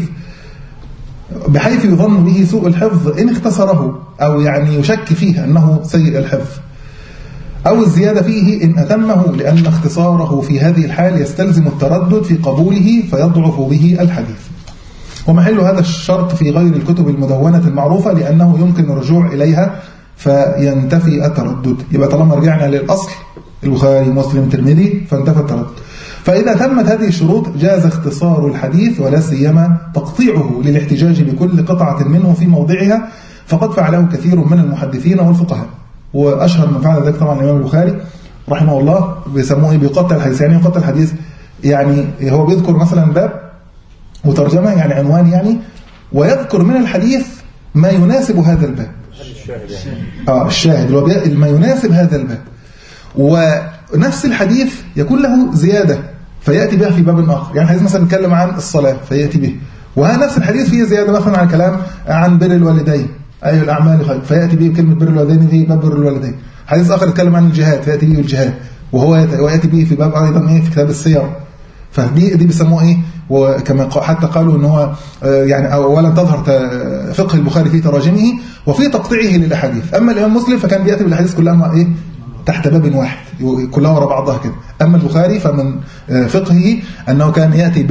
بحيث يظن به سوء الحفظ ان اختصره او يعني يشك فيه انه سيء الحفظ او الزياده فيه ان اتمه لان اختصاره في هذه الحال يستلزم التردد في قبوله فيضعف به الحديث ومحل هذا الشرط في غير الكتب المدونة المعروفة لأنه يمكن الرجوع إليها فينتفي التردد يبقى طالما رجعنا للأصل البخاري مسلم ترمذي فانتفى التردد فإذا تمت هذه الشروط جاز اختصار الحديث ولا سيما تقطيعه للاحتجاج بكل قطعة منه في موضعها فقد فعله كثير من المحدثين والفقهاء وأشهر من فعل ذلك طبعا الإمام البخاري رحمه الله بيسموه إيه؟ بيقطع الحديث يعني يقطع الحديث يعني هو بيذكر مثلا باب وترجمة يعني عنوان يعني ويذكر من الحديث ما يناسب هذا الباب اه الشاهد اللي هو بي- ما يناسب هذا الباب ونفس الحديث يكون له زيادة فيأتي بها في باب آخر يعني حديث مثلا نتكلم عن الصلاة فيأتي به وها نفس الحديث فيه زيادة مثلا عن كلام عن بر الوالدين أي الأعمال خير فيأتي به كلمة بر الوالدين في باب بر الوالدين حديث آخر يتكلم عن الجهاد فيأتي به الجهاد وهو يت- ويأتي به في باب أيضا إيه في كتاب السير فدي دي بيسموها ايه وكما قا- حتى قالوا ان هو آه، يعني اولا تظهر ت- فقه البخاري في تراجمه وفي تقطيعه للاحاديث اما الامام مسلم فكان بياتي بالاحاديث كلها مع ايه تحت باب واحد كلها ورا بعضها كده اما البخاري فمن آه، فقهه انه كان ياتي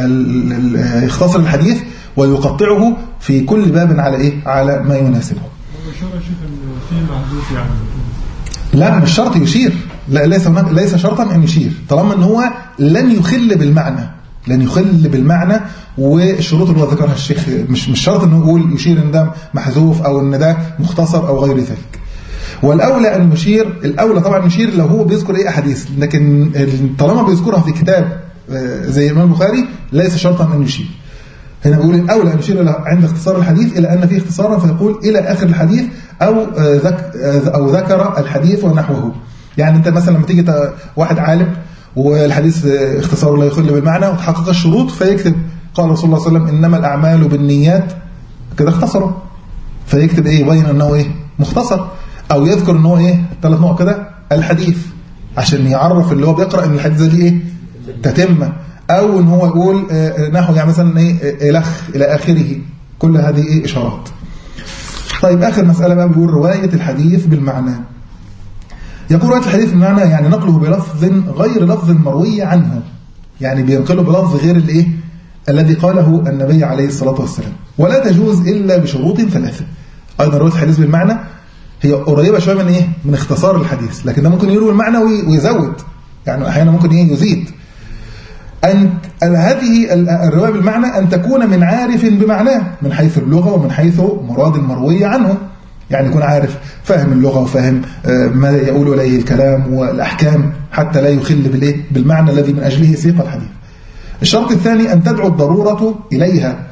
بيختصر الحديث ويقطعه في كل باب على ايه على ما يناسبه وإشارة شيخ إن في محذوف يعني لا مش شرط يشير لا ليس هناك ليس شرطا ان يشير طالما ان هو لن يخل بالمعنى لن يخل بالمعنى والشروط اللي هو ذكرها الشيخ مش مش شرط انه يقول يشير ان ده محذوف او ان ده مختصر او غير ذلك والاولى ان يشير الاولى طبعا يشير لو هو بيذكر اي احاديث لكن طالما بيذكرها في كتاب آه، زي الامام البخاري ليس شرطا ان يشير هنا بيقول الأولى أن يشير إلى عند اختصار الحديث إلى أن فيه اختصارا فيقول إلى آخر الحديث أو آه، ذك آه، أو ذكر الحديث ونحوه يعني أنت مثلا لما تيجي ت- واحد عالم والحديث آه، اختصاره لا يخل بالمعنى وتحقق الشروط فيكتب قال رسول الله صلى الله عليه وسلم إنما الأعمال بالنيات كده اختصره فيكتب إيه يبين أنه إيه مختصر أو يذكر أنه إيه ثلاث نقط كده الحديث عشان يعرف اللي هو بيقرأ إن الحديث دي إيه تتمة أو إن هو يقول آه، آه، نحو يعني مثلا إيه آه، إلخ إلى آخره كل هذه إيه إشارات طيب آخر مسألة بقى بيقول رواية الحديث بالمعنى يقول رواية الحديث بالمعنى يعني نقله بلفظ غير لفظ المروي عنه يعني بينقله بلفظ غير الإيه الذي قاله النبي عليه الصلاة والسلام ولا تجوز إلا بشروط ثلاثة أيضا رواية الحديث بالمعنى هي قريبة شوية من إيه من اختصار الحديث لكن ده ممكن يروي المعنى وي- ويزود يعني أحيانا ممكن إيه يزيد أن أن هذه ال- الرواية بالمعنى أن تكون من عارف بمعناه من حيث اللغة ومن حيث مراد المروي عنه يعني يكون عارف فاهم اللغة وفاهم آه، ما يقول إليه الكلام والأحكام حتى لا يخل بالإيه بالمعنى الذي من أجله سيق الحديث الشرط الثاني أن تدعو الضرورة إليها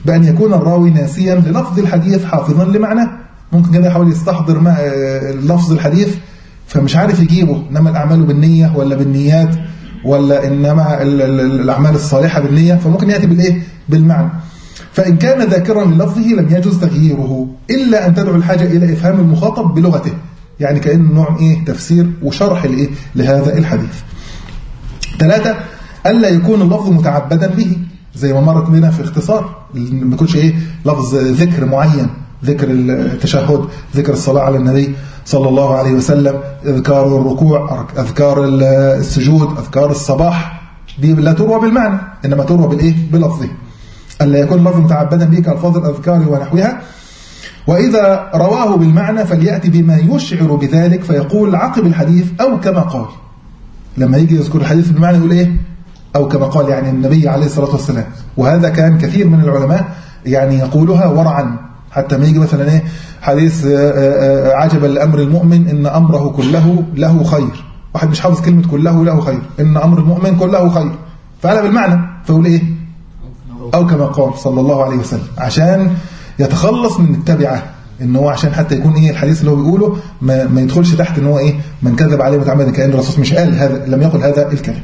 بأن يكون الراوي ناسيا للفظ الحديث حافظا لمعناه ممكن كده يحاول يستحضر مع آه، لفظ الحديث فمش عارف يجيبه إنما الأعمال بالنية ولا بالنيات ولا إنما ال- ال- ال- الأعمال الصالحة بالنية فممكن يأتي بالإيه بالمعنى فإن كان ذاكرا للفظه لم يجوز تغييره إلا أن تدعو الحاجة إلى إفهام المخاطب بلغته يعني كأنه نوع إيه تفسير وشرح لإيه لهذا الحديث ثلاثة ألا يكون اللفظ متعبدا به زي ما مرت بنا في اختصار ما يكونش إيه لفظ ذكر معين ذكر التشهد ذكر الصلاة على النبي صلى الله عليه وسلم أذكار الركوع أذكار السجود أذكار الصباح دي لا تروى بالمعنى إنما تروى بالإيه بلفظه ألا يكون اللفظ متعبدا به كألفاظ الأذكار ونحوها وإذا رواه بالمعنى فليأتي بما يشعر بذلك فيقول عقب الحديث أو كما قال لما يجي يذكر الحديث بالمعنى يقول إيه أو كما قال يعني النبي عليه الصلاة والسلام وهذا كان كثير من العلماء يعني يقولها ورعا حتى ما يجي مثلا إيه حديث آه، آه، آه، عجبا لأمر المؤمن إن أمره كله له خير واحد مش حافظ كلمة كله له خير إن أمر المؤمن كله خير فعلا بالمعنى فيقول إيه أو كما قال صلى الله عليه وسلم عشان يتخلص من التبعة ان هو عشان حتى يكون ايه الحديث اللي هو بيقوله ما, ما يدخلش تحت ان هو ايه من كذب عليه متعمدا كان الرسول مش قال هذا لم يقل هذا الكلام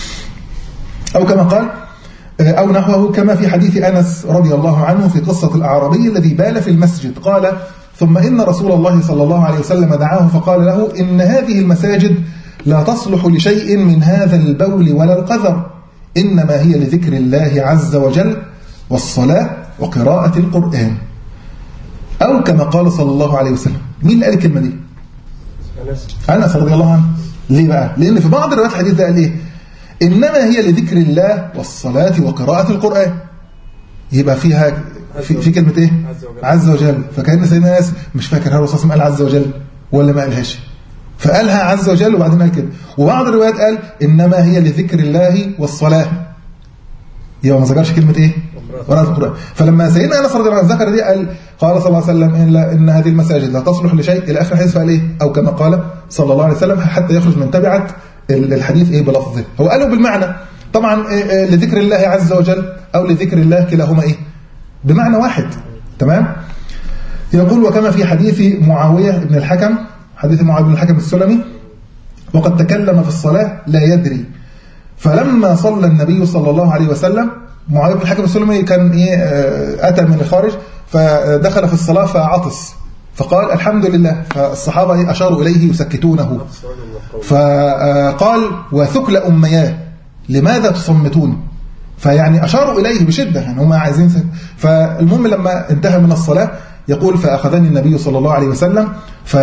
او كما قال او نحوه كما في حديث انس رضي الله عنه في قصه الاعرابي الذي بال في المسجد قال ثم ان رسول الله صلى الله عليه وسلم دعاه فقال له ان هذه المساجد لا تصلح لشيء من هذا البول ولا القذر انما هي لذكر الله عز وجل والصلاه وقراءه القران أو كما قال صلى الله عليه وسلم مين اللي قال الكلمة دي أنس رضي الله عنه ليه بقى لأن في بعض روايات الحديث ده قال إيه إنما هي لذكر الله والصلاة وقراءة القرآن يبقى فيها في, في كلمة إيه عز وجل فكأن سيدنا أنس مش فاكر هل الرسول صلى الله عليه وسلم قال عز وجل ولا ما قالهاش فقالها عز وجل وبعدين قال كده وبعض الروايات قال إنما هي لذكر الله والصلاة يبقى ما ذكرش كلمة إيه قراءة القرآن فلما سيدنا أنس رضي الله عنه ذكر دي قال قال صلى الله عليه وسلم إن, إن هذه المساجد لا تصلح لشيء إلى آخر الحديث فقال إيه أو كما قال صلى الله عليه وسلم حتى يخرج من تبعة الحديث إيه بلفظه هو قاله بالمعنى طبعا إيه إيه لذكر الله عز وجل أو لذكر الله كلاهما إيه بمعنى واحد تمام يقول وكما في حديث معاوية بن الحكم حديث معاوية بن الحكم السلمي وقد تكلم في الصلاة لا يدري فلما صلى النبي صلى الله عليه وسلم معاوية بن الحكم السلمي كان إيه أتى من الخارج فدخل في الصلاة فعطس فقال الحمد لله فالصحابة أشاروا إليه يسكتونه فقال وثكل أمياه لماذا تصمتون فيعني أشاروا إليه بشدة يعني هم عايزين سك... فالمهم لما انتهى من الصلاة يقول فأخذني النبي صلى الله عليه وسلم ف...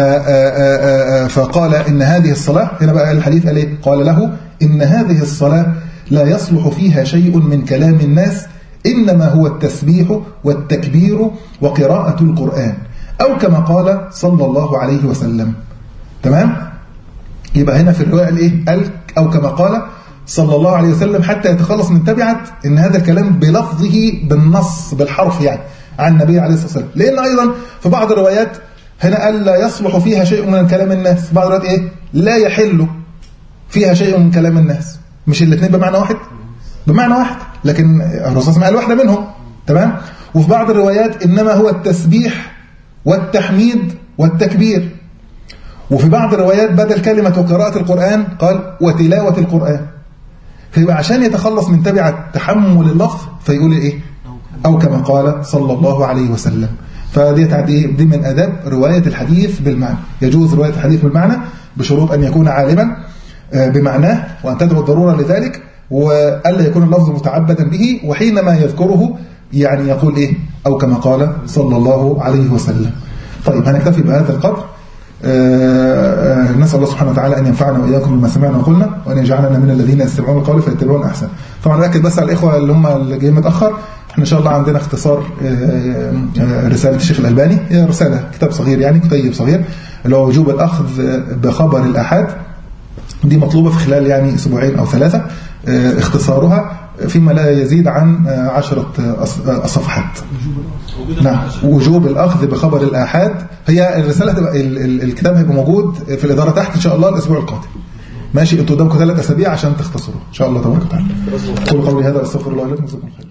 فقال إن هذه الصلاة هنا بقى الحديث قال إيه؟ قال له إن هذه الصلاة لا يصلح فيها شيء من كلام الناس إنما هو التسبيح والتكبير وقراءة القرآن أو كما قال صلى الله عليه وسلم تمام يبقى هنا في الرواية قال إيه قال أو كما قال صلى الله عليه وسلم حتى يتخلص من تبعة إن هذا الكلام بلفظه بالنص بالحرف يعني عن النبي عليه الصلاة والسلام لأن أيضا في بعض الروايات هنا قال لا يصلح فيها شيء من كلام الناس بعض الروايات إيه لا يحل فيها شيء من كلام الناس مش الاثنين بمعنى واحد بمعنى واحد لكن الرسول صلى قال واحدة منهم تمام وفي بعض الروايات إنما هو التسبيح والتحميد والتكبير وفي بعض الروايات بدل كلمة وقراءة القرآن قال وتلاوة القرآن فيبقى عشان يتخلص من تبعة تحمل اللفظ فيقول إيه أو كما قال صلى الله عليه وسلم فدي تعدي دي من أداب رواية الحديث بالمعنى يجوز رواية الحديث بالمعنى بشروط أن يكون عالما بمعناه وأن تدعو الضرورة لذلك وألا يكون اللفظ متعبدا به وحينما يذكره يعني يقول إيه أو كما قال صلى الله عليه وسلم طيب هنكتفي بهذا القدر نسأل الله سبحانه وتعالى أن ينفعنا وإياكم بما سمعنا وقلنا وأن يجعلنا من الذين يستمعون القول فيتبعون أحسن طبعا نأكد بس على الإخوة اللي هم اللي جايين متأخر احنا إن شاء الله عندنا اختصار رسالة الشيخ الألباني هي رسالة كتاب صغير يعني كتيب صغير اللي هو وجوب الأخذ بخبر الأحاد دي مطلوبة في خلال يعني أسبوعين أو ثلاثة اختصارها فيما لا يزيد عن عشرة صفحات نعم وجوب الأخذ بخبر الآحاد هي الرسالة هتبقى الكتاب هيبقى موجود في الإدارة تحت إن شاء الله الأسبوع القادم ماشي انتوا قدامكم ثلاث أسابيع عشان تختصروا إن شاء الله تبارك وتعالى قولوا قولي هذا واستغفر الله لكم وجزاكم خير